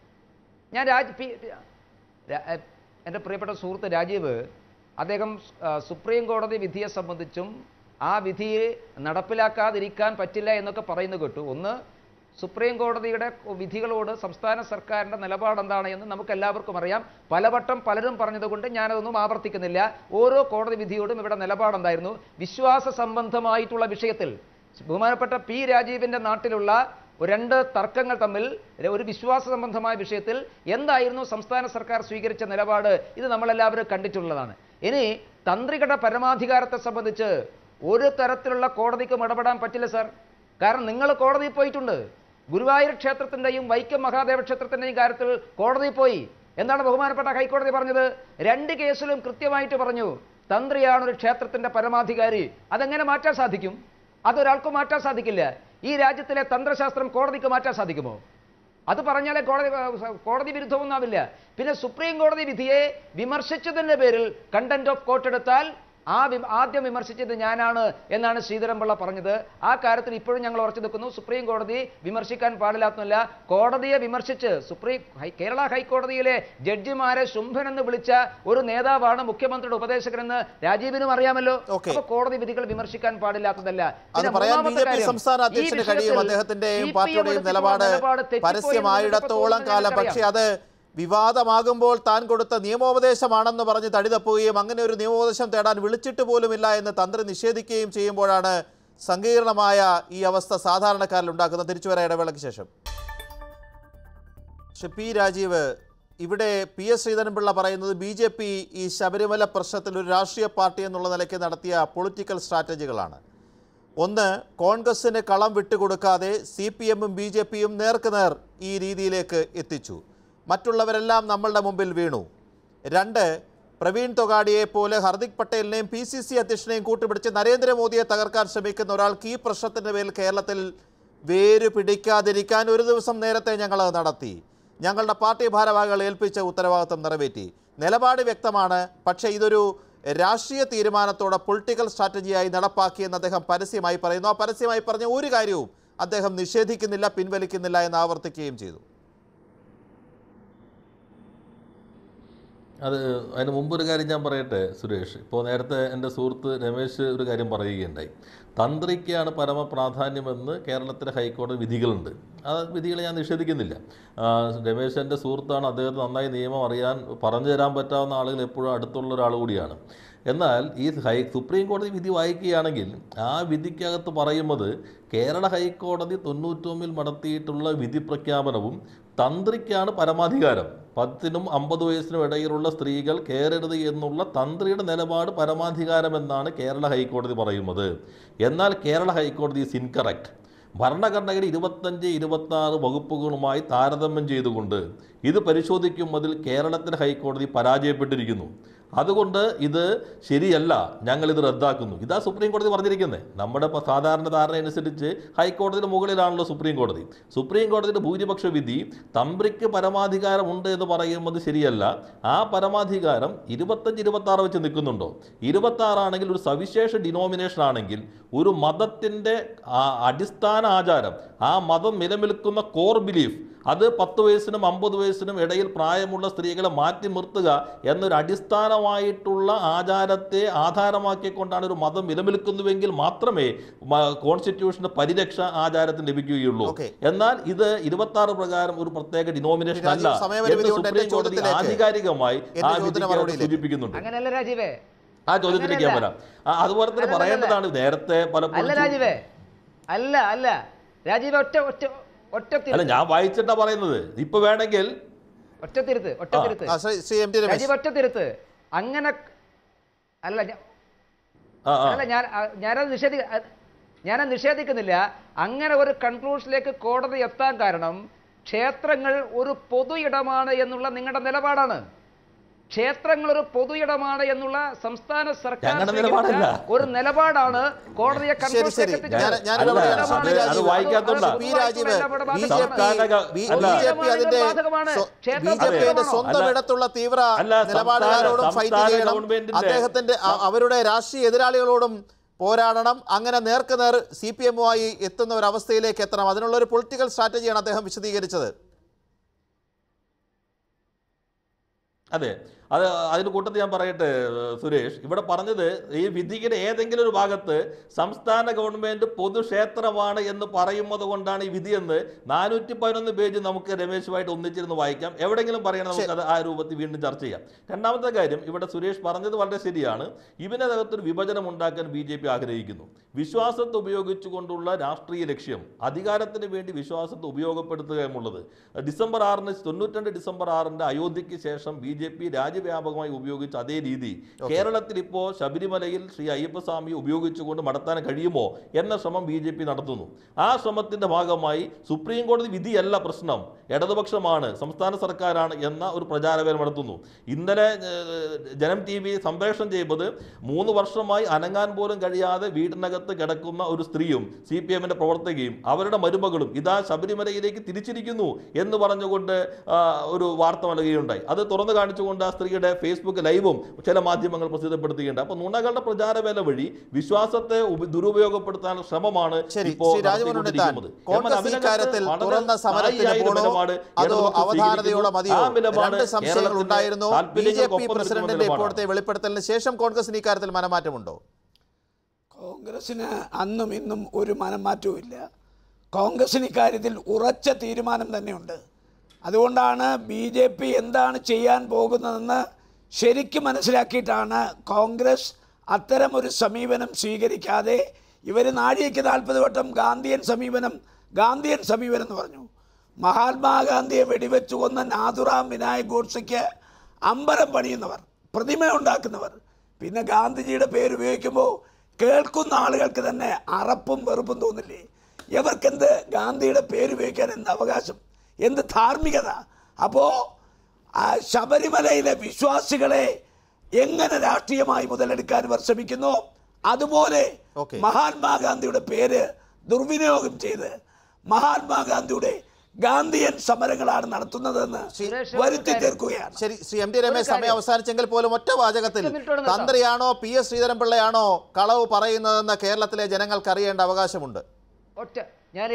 ഞാൻ രാജ് പി രാ- എ- എൻ്റെ പ്രിയപ്പെട്ട സുഹൃത്ത് രാജീവ് അദ്ദേഹം ആ, സുപ്രീം കോടതി വിധിയെ സംബന്ധിച്ചും ആ വിധിയെ നടപ്പിലാക്കാതിരിക്കാൻ പറ്റില്ല എന്നൊക്കെ പറയുന്നത് കേട്ടു ഒന്ന് സുപ്രീം കോടതിയുടെ വിധികളോട് സംസ്ഥാന സർക്കാരിൻ്റെ നിലപാട് എന്താണ് എന്ന് നമുക്ക് എല്ലാവർക്കും അറിയാം പലവട്ടം പലരും പറഞ്ഞതുകൊണ്ട് ഞാനതൊന്നും ആവർത്തിക്കുന്നില്ല ഓരോ കോടതി വിധിയോടും ഇവിടെ നിലപാടെന്തായിരുന്നു വിശ്വാസ സംബന്ധമായിട്ടുള്ള വിഷയത്തിൽ ബഹുമാനപ്പെട്ട പി രാജീവിൻ്റെ നാട്ടിലുള്ള രണ്ട് തർക്കങ്ങൾ തമ്മിൽ ഒരു വിശ്വാസ സംബന്ധമായ വിഷയത്തിൽ എന്തായിരുന്നു സംസ്ഥാന സർക്കാർ സ്വീകരിച്ച നിലപാട് ഇത് നമ്മളെല്ലാവരും കണ്ടിട്ടുള്ളതാണ് ഇനി തന്ത്രികളുടെ പരമാധികാരത്തെ സംബന്ധിച്ച് ഒരു തരത്തിലുള്ള കോടതിക്കും ഇടപെടാൻ പറ്റില്ല സാർ കാരണം നിങ്ങൾ കോടതിയിൽ പോയിട്ടുണ്ട് ഗുരുവായൂർ ക്ഷേത്രത്തിൻ്റെയും വൈക്കം മഹാദേവ ക്ഷേത്രത്തിൻ്റെയും കാര്യത്തിൽ കോടതിയിൽ പോയി എന്താണ് ബഹുമാനപ്പെട്ട ഹൈക്കോടതി പറഞ്ഞത് രണ്ട് കേസിലും കൃത്യമായിട്ട് പറഞ്ഞു തന്ത്രിയാണ് ഒരു ക്ഷേത്രത്തിന്റെ പരമാധികാരി അതെങ്ങനെ മാറ്റാൻ സാധിക്കും അതൊരാൾക്ക് മാറ്റാൻ സാധിക്കില്ല ഈ രാജ്യത്തിലെ തന്ത്രശാസ്ത്രം കോടതിക്ക് മാറ്റാൻ സാധിക്കുമോ അത് പറഞ്ഞാലേ കോടതി കോടതി വിരുദ്ധമൊന്നാവില്ല പിന്നെ സുപ്രീം കോടതി വിധിയെ വിമർശിച്ചതിന്റെ പേരിൽ കണ്ടന്റ് ഓഫ് കോർട്ട് എടുത്താൽ ആ വി- ആദ്യം വിമർശിച്ചത് ഞാനാണ് എന്നാണ് ശ്രീധരൻപിള്ള പറഞ്ഞത് ആ കാര്യത്തിൽ ഇപ്പോഴും ഞങ്ങൾ ഉറച്ചു നിൽക്കുന്നു സുപ്രീം കോടതി വിമർശിക്കാൻ പാടില്ലാത്തതല്ല കോടതിയെ വിമർശിച്ച് സുപ്രീം ഹൈ- കേരള ഹൈക്കോടതിയിലെ ജഡ്ജിമാരെ ശുംഭൻ എന്ന് വിളിച്ച ഒരു നേതാവാണ് മുഖ്യമന്ത്രിയുടെ ഉപദേശകനെന്ന് രാജീവിനും അറിയാമല്ലോ ഓക്കേ. അപ്പൊ കോടതി വിധികൾ വിമർശിക്കാൻ പാടില്ലാത്തതല്ല അത് പിന്നെ പറയാൻ ബി മൂന്നാമത്തെ ജെ പി കാര്യം, സംസ്ഥാന ഈ അധ്യക്ഷന് വിഷയത്തിൽ കഴിയും അദ്ദേഹത്തിന്റെയും CPM പാർട്ടിയുടെയും എടുത്തിട്ടുള്ള നിലപാട് തെറ്റിപ്പോയി എന്ന് പരസ്യമായിടത്തോളം നിങ്ങൾക്ക് കാലം തോന്നുന്നത് പക്ഷേ അത് വിവാദമാകുമ്പോൾ താൻ കൊടുത്ത നിയമോപദേശമാണെന്ന് പറഞ്ഞ് തടിതപ്പുകയും അങ്ങനെ ഒരു നിയമോപദേശം തേടാൻ വിളിച്ചിട്ട് പോലുമില്ല എന്ന് തന്ത്രി നിഷേധിക്കുകയും ചെയ്യുമ്പോഴാണ് സങ്കീർണമായ ഈ അവസ്ഥ സാധാരണക്കാരിൽ ഉണ്ടാക്കുന്നത് തിരിച്ചു വരാൻ ഇടവേളയ്ക്ക് ശേഷം പക്ഷെ പി രാജീവ് ഇവിടെ പി എസ് ശ്രീധരൻപിള്ള പറയുന്നത് ബി ജെ പി ഈ ശബരിമല പ്രശ്നത്തിൽ ഒരു രാഷ്ട്രീയ പാർട്ടി എന്നുള്ള നിലയ്ക്ക് നടത്തിയ പൊളിറ്റിക്കൽ സ്ട്രാറ്റജികളാണ് ഒന്ന് കോൺഗ്രസിന് കളം വിട്ടുകൊടുക്കാതെ സി പി എമ്മും ബി ജെ പിയും നേർക്കുനേർ ഈ രീതിയിലേക്ക് എത്തിച്ചു മറ്റുള്ളവരെല്ലാം നമ്മളുടെ മുമ്പിൽ വീണു രണ്ട് പ്രവീൺ തൊഗാഡിയെ പോലെ ഹർദിക് പട്ടേലിനെയും പി സി സി അധ്യക്ഷനെയും കൂട്ടുപിടിച്ച് നരേന്ദ്രമോദിയെ തകർക്കാൻ ശ്രമിക്കുന്ന ഒരാൾക്ക് ഈ പ്രശ്നത്തിൻ്റെ പേരിൽ കേരളത്തിൽ വേര് പിടിക്കാതിരിക്കാൻ ഒരു ദിവസം നേരത്തെ ഞങ്ങൾ നടത്തി ഞങ്ങളുടെ പാർട്ടി ഭാരവാഹികൾ ഏൽപ്പിച്ച ഉത്തരവാദിത്വം നിറവേറ്റി നിലപാട് വ്യക്തമാണ് പക്ഷേ ഇതൊരു രാഷ്ട്രീയ തീരുമാനത്തോടെ പൊളിറ്റിക്കൽ സ്ട്രാറ്റജിയായി നടപ്പാക്കിയെന്ന് അദ്ദേഹം പരസ്യമായി പറയുന്നു ആ പരസ്യമായി പറഞ്ഞ ഒരു കാര്യവും അദ്ദേഹം നിഷേധിക്കുന്നില്ല പിൻവലിക്കുന്നില്ല എന്ന് ആവർത്തിക്കുകയും ചെയ്തു അത് അതിന് മുമ്പ് ഒരു കാര്യം ഞാൻ പറയട്ടെ സുരേഷ് ഇപ്പോൾ നേരത്തെ എൻ്റെ സുഹൃത്ത് രമേശ് ഒരു കാര്യം പറയുകയുണ്ടായി തന്ത്രിക്കാണ് പരമപ്രാധാന്യമെന്ന് കേരളത്തിലെ ഹൈക്കോടതി വിധികളുണ്ട് ആ വിധികളെ ഞാൻ നിഷേധിക്കുന്നില്ല ആ, രമേശ് എൻ്റെ സുഹൃത്താണ് അദ്ദേഹത്തിന് നന്നായി നിയമം അറിയാൻ പറഞ്ഞു തരാൻ പറ്റാവുന്ന ആളുകൾ എപ്പോഴും അടുത്തുള്ള ഒരാൾ കൂടിയാണ് എന്നാൽ ഈ ഹൈ സുപ്രീം കോടതി വിധി വായിക്കുകയാണെങ്കിൽ ആ വിധിക്കകത്ത് പറയുന്നത് കേരള ഹൈക്കോടതി തൊണ്ണൂറ്റൊന്നിൽ നടത്തിയിട്ടുള്ള വിധി പ്രഖ്യാപനവും തന്ത്രിക്കാണ് പരമാധികാരം പത്തിനും അമ്പത് വയസ്സിനും ഇടയിലുള്ള സ്ത്രീകൾ കയറരുത് എന്നുള്ള തന്ത്രിയുടെ നിലപാട് പരമാധികാരമെന്നാണ് കേരള ഹൈക്കോടതി പറയുന്നത് എന്നാൽ കേരള ഹൈക്കോടതി ഇസ് ഇൻകറക്റ്റ് ഭരണഘടനയുടെ ഇരുപത്തഞ്ച് ഇരുപത്തി ആറ് വകുപ്പുകളുമായി താരതമ്യം ചെയ്തുകൊണ്ട് ഇത് പരിശോധിക്കുമ്പോൾ കേരളത്തിലെ ഹൈക്കോടതി പരാജയപ്പെട്ടിരിക്കുന്നു അതുകൊണ്ട് ഇത് ശരിയല്ല ഞങ്ങളിത് റദ്ദാക്കുന്നു ഇതാ സുപ്രീം കോടതി പറഞ്ഞിരിക്കുന്നത് നമ്മുടെ ഇപ്പൊ സാധാരണ ധാരണ അനുസരിച്ച് ഹൈക്കോടതിയുടെ മുകളിലാണല്ലോ സുപ്രീം കോടതി സുപ്രീം കോടതിയുടെ ഭൂരിപക്ഷ വിധി തന്ത്രിക്ക് പരമാധികാരം ഉണ്ട് എന്ന് പറയുന്നത് ശരിയല്ല ആ പരമാധികാരം ഇരുപത്തഞ്ച് ഇരുപത്തി ആറ് വെച്ച് നിൽക്കുന്നുണ്ടോ ഇരുപത്തി ആറാണെങ്കിൽ ഒരു സവിശേഷ ഡിനോമിനേഷൻ ആണെങ്കിൽ ഒരു മതത്തിൻ്റെ അടിസ്ഥാന ആചാരം ആ മതം നിലനിൽക്കുന്ന കോർ ബിലീഫ് അത് പത്ത് വയസ്സിനും അമ്പത് വയസ്സിനും ഇടയിൽ പ്രായമുള്ള സ്ത്രീകളെ മാറ്റി നിർത്തുക എന്നൊരു അടിസ്ഥാനമായിട്ടുള്ള ആചാരത്തെ ആധാരമാക്കിക്കൊണ്ടാണ് ഒരു മതം നിലനിൽക്കുന്നുവെങ്കിൽ മാത്രമേ മ- കോൺസ്റ്റിറ്റ്യൂഷന്റെ പരിരക്ഷ ആചാരത്തിന് ലഭിക്കുകയുള്ളൂ Okay. എന്നാൽ ഇത് ഇരുപത്തി ആറ് പ്രകാരം ഒരു പ്രത്യേക ഡിനോമിനേഷൻ അല്ല രാജീവ്, സമയപരിമിതി എന്ന് കൊണ്ട് എന്റെ സുപ്രീം കോടതി ചോദ്യത്തിലേക്ക് ആധികാരികമായി എന്റെ ആ ചോദ്യത്തിന് വിധിക്കകത്ത് മറുപടിയിലേക്ക്. സൂചിപ്പിക്കുന്നുണ്ട് അങ്ങനെയല്ല രാജീവേ ആ ചോദ്യത്തിലേക്ക് ഞാൻ അങ്ങനെയല്ല. വരാം ആ, അതുപോലെ തന്നെ അല്ലല്ലല്ല. പറയേണ്ടതാണ് നേരത്തെ അല്ല പലപ്പോഴും രാജീവേ അല്ല അല്ല രാജീവ് ഒറ്റ ഒറ്റ ഒറ്റ അല്ല തിരുത്ത് ഞാൻ വായിച്ചിട്ടാ പറയുന്നത് ഇപ്പൊ വേണമെങ്കിൽ ഒറ്റ തിരുത്ത് ഒറ്റ തിരുത്ത് ആ, ശ്രീ ശ്രീ എം ടി രമേശ് രാജീവ് ഒറ്റ തിരുത്ത് അങ്ങനെ അല്ല ഞാൻ ആ ആ അല്ല ഞാൻ അ- ഞാനത് നിഷേധി അ- ഞാനത് നിഷേധിക്കുന്നില്ല അങ്ങനെ ഒരു കൺക്ലൂഷനിലേക്ക് കോടതി എത്താൻ കാരണം ക്ഷേത്രങ്ങൾ ഒരു പൊതു ഇടമാണ് എന്നുള്ള നിങ്ങളുടെ നിലപാടാണ് ക്ഷേത്രങ്ങൾ ഒരു പൊതു ഇടമാണ് എന്നുള്ള സംസ്ഥാന സർക്കാർ ഞങ്ങളുടെ സ്വീകരിച്ച നിലപാടല്ല. ഒരു നിലപാടാണ് കോടതിയെ ശരി ശരി കൺക്ലൂഷനിലേക്ക് എത്തിച്ചത്. ഞാൻ ഞാൻ അല്ല, ഇടപെടുകയാണ്. അത് പി. രാജീവ്. അത് വായിക്കാത്തോണ്ടാ. പി. രാജീവ് ബി ജെ സംസ്ഥാന ഗ- പി അല്ല. ബി ജെ പി അതിന്റെ ബാധകമാണ്. സ്വ- ക്ഷേത്ര ബി ജെ പി അതിന്റെ ബാധകമാണോ? സ്വന്തം അല്ല. ഇടത്തുള്ള തീവ്ര അല്ല, സംസ്ഥാന- നിലപാടുകാരോടും ഫൈറ്റ് സംസ്ഥാന ചെയ്യണം ഗവൺമെന്റിന്റെ- അദ്ദേഹത്തിന്റെ അ- അവരുടെ രാഷ്ട്രീയ എതിരാളികളോടും പോരാടണം അങ്ങനെ നേർക്ക് നേർ സി പി എമ്മുമായി എത്തുന്ന ഒരു അവസ്ഥയിലേക്ക് എത്തണം അതിനുള്ള ഒരു പൊളിറ്റിക്കൽ സ്ട്രാറ്റജിയാണ് അദ്ദേഹം വിശദീകരിച്ചത് അതെ അത് അതിന് കൂട്ടത്തിൽ ഞാൻ പറയട്ടെ സുരേഷ് ഇവിടെ പറഞ്ഞത് ഈ വിധിയുടെ ഏതെങ്കിലും ഒരു ഭാഗത്ത് സംസ്ഥാന ഗവൺമെന്റ് പൊതുക്ഷേത്രമാണ് എന്ന് പറയുന്നത് കൊണ്ടാണ് ഈ വിധിയെന്ന് നാനൂറ്റി പതിനൊന്ന് പേജ് നമുക്ക് രമേശുമായിട്ട് ഒന്നിച്ചിരുന്ന് വായിക്കാം എവിടെയെങ്കിലും പറയണം നമുക്ക് അത് ആ രൂപത്തിൽ വീണ്ടും ചർച്ച ചെയ്യാം രണ്ടാമത്തെ കാര്യം ഇവിടെ സുരേഷ് പറഞ്ഞത് വളരെ ശരിയാണ് ഇതിനകത്തൊരു വിഭജനം ഉണ്ടാക്കാൻ ബി ജെ പി ആഗ്രഹിക്കുന്നു വിശ്വാസത്തെ ഉപയോഗിച്ചുകൊണ്ടുള്ള രാഷ്ട്രീയ ലക്ഷ്യം അധികാരത്തിന് വേണ്ടി വിശ്വാസത്തെ ഉപയോഗപ്പെടുത്തുക എന്നുള്ളത് ഡിസംബർ ആറിന് തൊണ്ണൂറ്റിരണ്ട് ഡിസംബർ ആറിന്റെ അയോധ്യയ്ക്ക് ശേഷം ബി ജെ പി രാജ്യവ്യാപകമായി ഉപയോഗിച്ച അതേ രീതി കേരളത്തിൽ ഇപ്പോൾ ശബരിമലയിൽ ശ്രീ അയ്യപ്പസ്വാമി ഉപയോഗിച്ചുകൊണ്ട് നടത്താൻ കഴിയുമോ എന്ന ശ്രമം ബി ജെ പി നടത്തുന്നു ആ ശ്രമത്തിന്റെ ഭാഗമായി സുപ്രീം കോടതി വിധിയല്ല പ്രശ്നം ഇടതുപക്ഷമാണ് സംസ്ഥാന സർക്കാരാണ് എന്ന ഒരു പ്രചാരവേല നടത്തുന്നു ഇന്നലെ ഏഹ്, ജനം ടി വി സംപ്രേഷണം ചെയ്യുന്നത് മൂന്ന് വർഷമായി അനങ്ങാൻ പോലും കഴിയാതെ വീടിനകത്ത് കിടക്കുന്ന ഒരു സ്ത്രീയും സി പി എമ്മിന്റെ പ്രവർത്തകയും അവരുടെ മരുമകളും ഇതാ ശബരിമലയിലേക്ക് തിരിച്ചിരിക്കുന്നു എന്ന് പറഞ്ഞുകൊണ്ട് ആ, ഒരു വാർത്ത നൽകുകയുണ്ടായി അത് തുറന്നു കാണിച്ചുകൊണ്ട് ആ സ്ത്രീയുടെ ഫേസ്ബുക്ക് ലൈവും ചില മാധ്യമങ്ങൾ പ്രസിദ്ധപ്പെടുത്തുകയുണ്ടായി അപ്പൊ നുണകളുടെ പ്രചാരവേല വഴി വിശ്വാസത്തെ ഉപ- ദുരുപയോഗപ്പെടുത്താനുള്ള ശ്രമമാണ് ശരി ഇപ്പോൾ ശ്രീ രാജമോഹൻ ഉണ്ണിത്താൻ നടത്തിക്കൊണ്ടിരിക്കുന്നത്. കോൺഗ്രസ് എന്നാൽ ഇക്കാര്യത്തിൽ അതിനകത്ത് തുറന്ന വളരെ സമരത്തിന് സ്ഥായിയായ പോണോ നിലപാട് അതോ ഇടതുപക്ഷം അവധാനതയോടെ സ്വീകരിക്കുന്നു. മതിയോ ആ നിലപാട് രണ്ട് സംശയങ്ങൾ കേരളത്തിന്റെ ഉണ്ടായിരുന്നു ബി ജെ പി താല്പര്യങ്ങൾക്കൊപ്പം പ്രസിഡന്റിന്റെ നിൽക്കുന്ന ഇപ്പോഴത്തെ വെളിപ്പെടുത്തലിന് ശേഷം കോൺഗ്രസിന് ഇക്കാര്യത്തിൽ മനമാറ്റമുണ്ടോ കോൺഗ്രസിന് അന്നും ഇന്നും ഒരു മനംമാറ്റവും ഇല്ല കോൺഗ്രസിന് ഇക്കാര്യത്തിൽ ഉറച്ച തീരുമാനം തന്നെയുണ്ട് അതുകൊണ്ടാണ് ബി ജെ പി എന്താണ് ചെയ്യാൻ പോകുന്നതെന്ന് ശരിക്കും മനസ്സിലാക്കിയിട്ടാണ് കോൺഗ്രസ് അത്തരമൊരു സമീപനം സ്വീകരിക്കാതെ ഇവർ നാഴികയ്ക്ക് നാൽപ്പത് വട്ടം ഗാന്ധിയൻ സമീപനം ഗാന്ധിയൻ സമീപനം എന്ന് പറഞ്ഞു മഹാത്മാഗാന്ധിയെ വെടിവെച്ച് കൊന്ന നാഥുറാം വിനായക് ഗോഡ്സയ്ക്ക് അമ്പലം പണിയുന്നവർ പ്രതിമ ഉണ്ടാക്കുന്നവർ പിന്നെ ഗാന്ധിജിയുടെ പേര് ഉപയോഗിക്കുമ്പോൾ കേൾക്കുന്ന ആളുകൾക്ക് തന്നെ അറപ്പും വെറുപ്പും തോന്നില്ലേ ഇവർക്കെന്ത് ഗാന്ധിയുടെ പേര് ഉപയോഗിക്കാൻ എന്ത് അവകാശം എന്ത് ധാർമ്മികത അപ്പോൾ ആ ശബരിമലയിലെ വിശ്വാസികളെ എങ്ങനെ രാഷ്ട്രീയമായി മുതലെടുക്കാൻ ഇവർ ശ്രമിക്കുന്നു അതുപോലെ Okay. മഹാത്മാഗാന്ധിയുടെ പേര് ദുർവിനിയോഗം ചെയ്ത് മഹാത്മാഗാന്ധിയുടെ ഗാന്ധിയൻ സമരങ്ങളാണ് നടത്തുന്നതെന്ന് സുരേഷ്, വരുത്തി ഒരു കാര്യം. തീർക്കുകയാണ് ശരി ശ്രീ എം ടി രമേശ് സമയം കാര്യം. അവസാനിച്ചെങ്കിൽ പോലും ഒറ്റ വാചകത്തിൽ ഒറ്റ മിനിറ്റോടെ നിർത്താം. തന്ത്രിയാണോ പി എസ് ശ്രീധരൻപിള്ളയാണോ കളവ് പറയുന്നതെന്ന് കേരളത്തിലെ ജനങ്ങൾക്ക് അറിയേണ്ട അവകാശമുണ്ട് ഒറ്റ ഞാൻ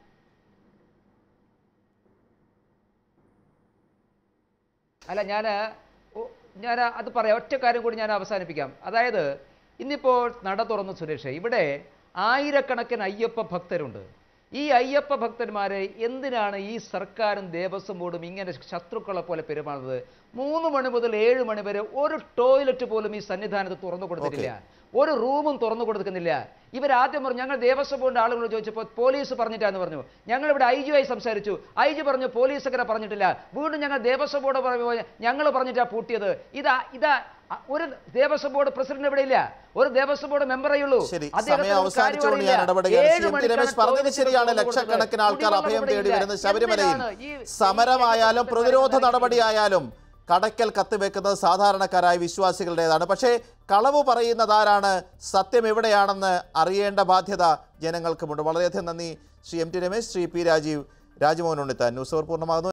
അല്ല ഞാൻ ഞാൻ അത് പറയാം ഒറ്റ കാര്യം കൂടി ഞാൻ അവസാനിപ്പിക്കാം അതായത് ഇന്നിപ്പോൾ നട തുറന്നു സുരേഷ് ഇവിടെ ആയിരക്കണക്കിന് അയ്യപ്പ ഭക്തരുണ്ട് ഈ അയ്യപ്പ ഭക്തന്മാരെ എന്തിനാണ് ഈ സർക്കാരും ദേവസ്വം ബോർഡും ഇങ്ങനെ ശത്രുക്കളെ പോലെ പെരുമാറുന്നത് മൂന്ന് മണി മുതൽ ഏഴ് മണി വരെ ഒരു ടോയ്ലറ്റ് പോലും ഈ സന്നിധാനത്ത് തുറന്നു കൊടുത്തിട്ടില്ല ഒരു റൂമും തുറന്നു കൊടുക്കുന്നില്ല ഇവർ ആദ്യം പറഞ്ഞു ഞങ്ങൾ ദേവസ്വം ബോർഡിന്റെ ആളുകളോട് ചോദിച്ചപ്പോൾ പോലീസ് പറഞ്ഞിട്ടാന്ന് പറഞ്ഞു ഞങ്ങൾ ഇവിടെ ഐ ജി ആയി സംസാരിച്ചു ഐ ജി പറഞ്ഞു പോലീസ് അങ്ങനെ പറഞ്ഞിട്ടില്ല വീണ്ടും ഞങ്ങൾ ദേവസ്വം ബോർഡ് പറയുമ്പോൾ ഞങ്ങൾ പറഞ്ഞിട്ടാ പൂട്ടിയത് ഇതാ ഇതാ അ- ഒരു ദേവസ്വം ബോർഡ് പ്രസിഡന്റ് ഇവിടെ ഇല്ല ഒരു ദേവസ്വം ബോർഡ് മെമ്പറേ ഉള്ളൂ ശരി അദ്ദേഹത്തിന് സമയം ഒരു കാര്യം അവസാനിച്ചുകൊണ്ട് ഞാൻ അറിയില്ല. ഇടപെടുകയാണ് ഏഴ് ശ്രീ എം ടി മണിക്കാണ് രമേശ് പറഞ്ഞത് ടോയ്ലറ്റ് ശരിയാണ് തുറന്നു ലക്ഷക്കണക്കിന് കൊടുത്തത്. ആൾക്കാർ കുടിവെള്ളം അഭയം ഇവിടെ തേടി ഇല്ല. വരുന്നത് ശബരിമലയിൽ എന്തിനാണ് ഈ- ഈ സമരമായാലും ഈ പ്രതിരോധ ഈ നടപടിയായാലും കടക്കൽ കത്തിവെക്കുന്നത് സാധാരണക്കാരായ വിശ്വാസികളുടേതാണ് പക്ഷേ കളവ് പറയുന്നതാരാണ് സത്യം എവിടെയാണെന്ന് അറിയേണ്ട ബാധ്യത ജനങ്ങൾക്കുമുണ്ട് വളരെയധികം നന്ദി Shri M T Ramesh Shri P Rajeev Rajmohan Unnithan news hour പൂർണ്ണമാകുന്നു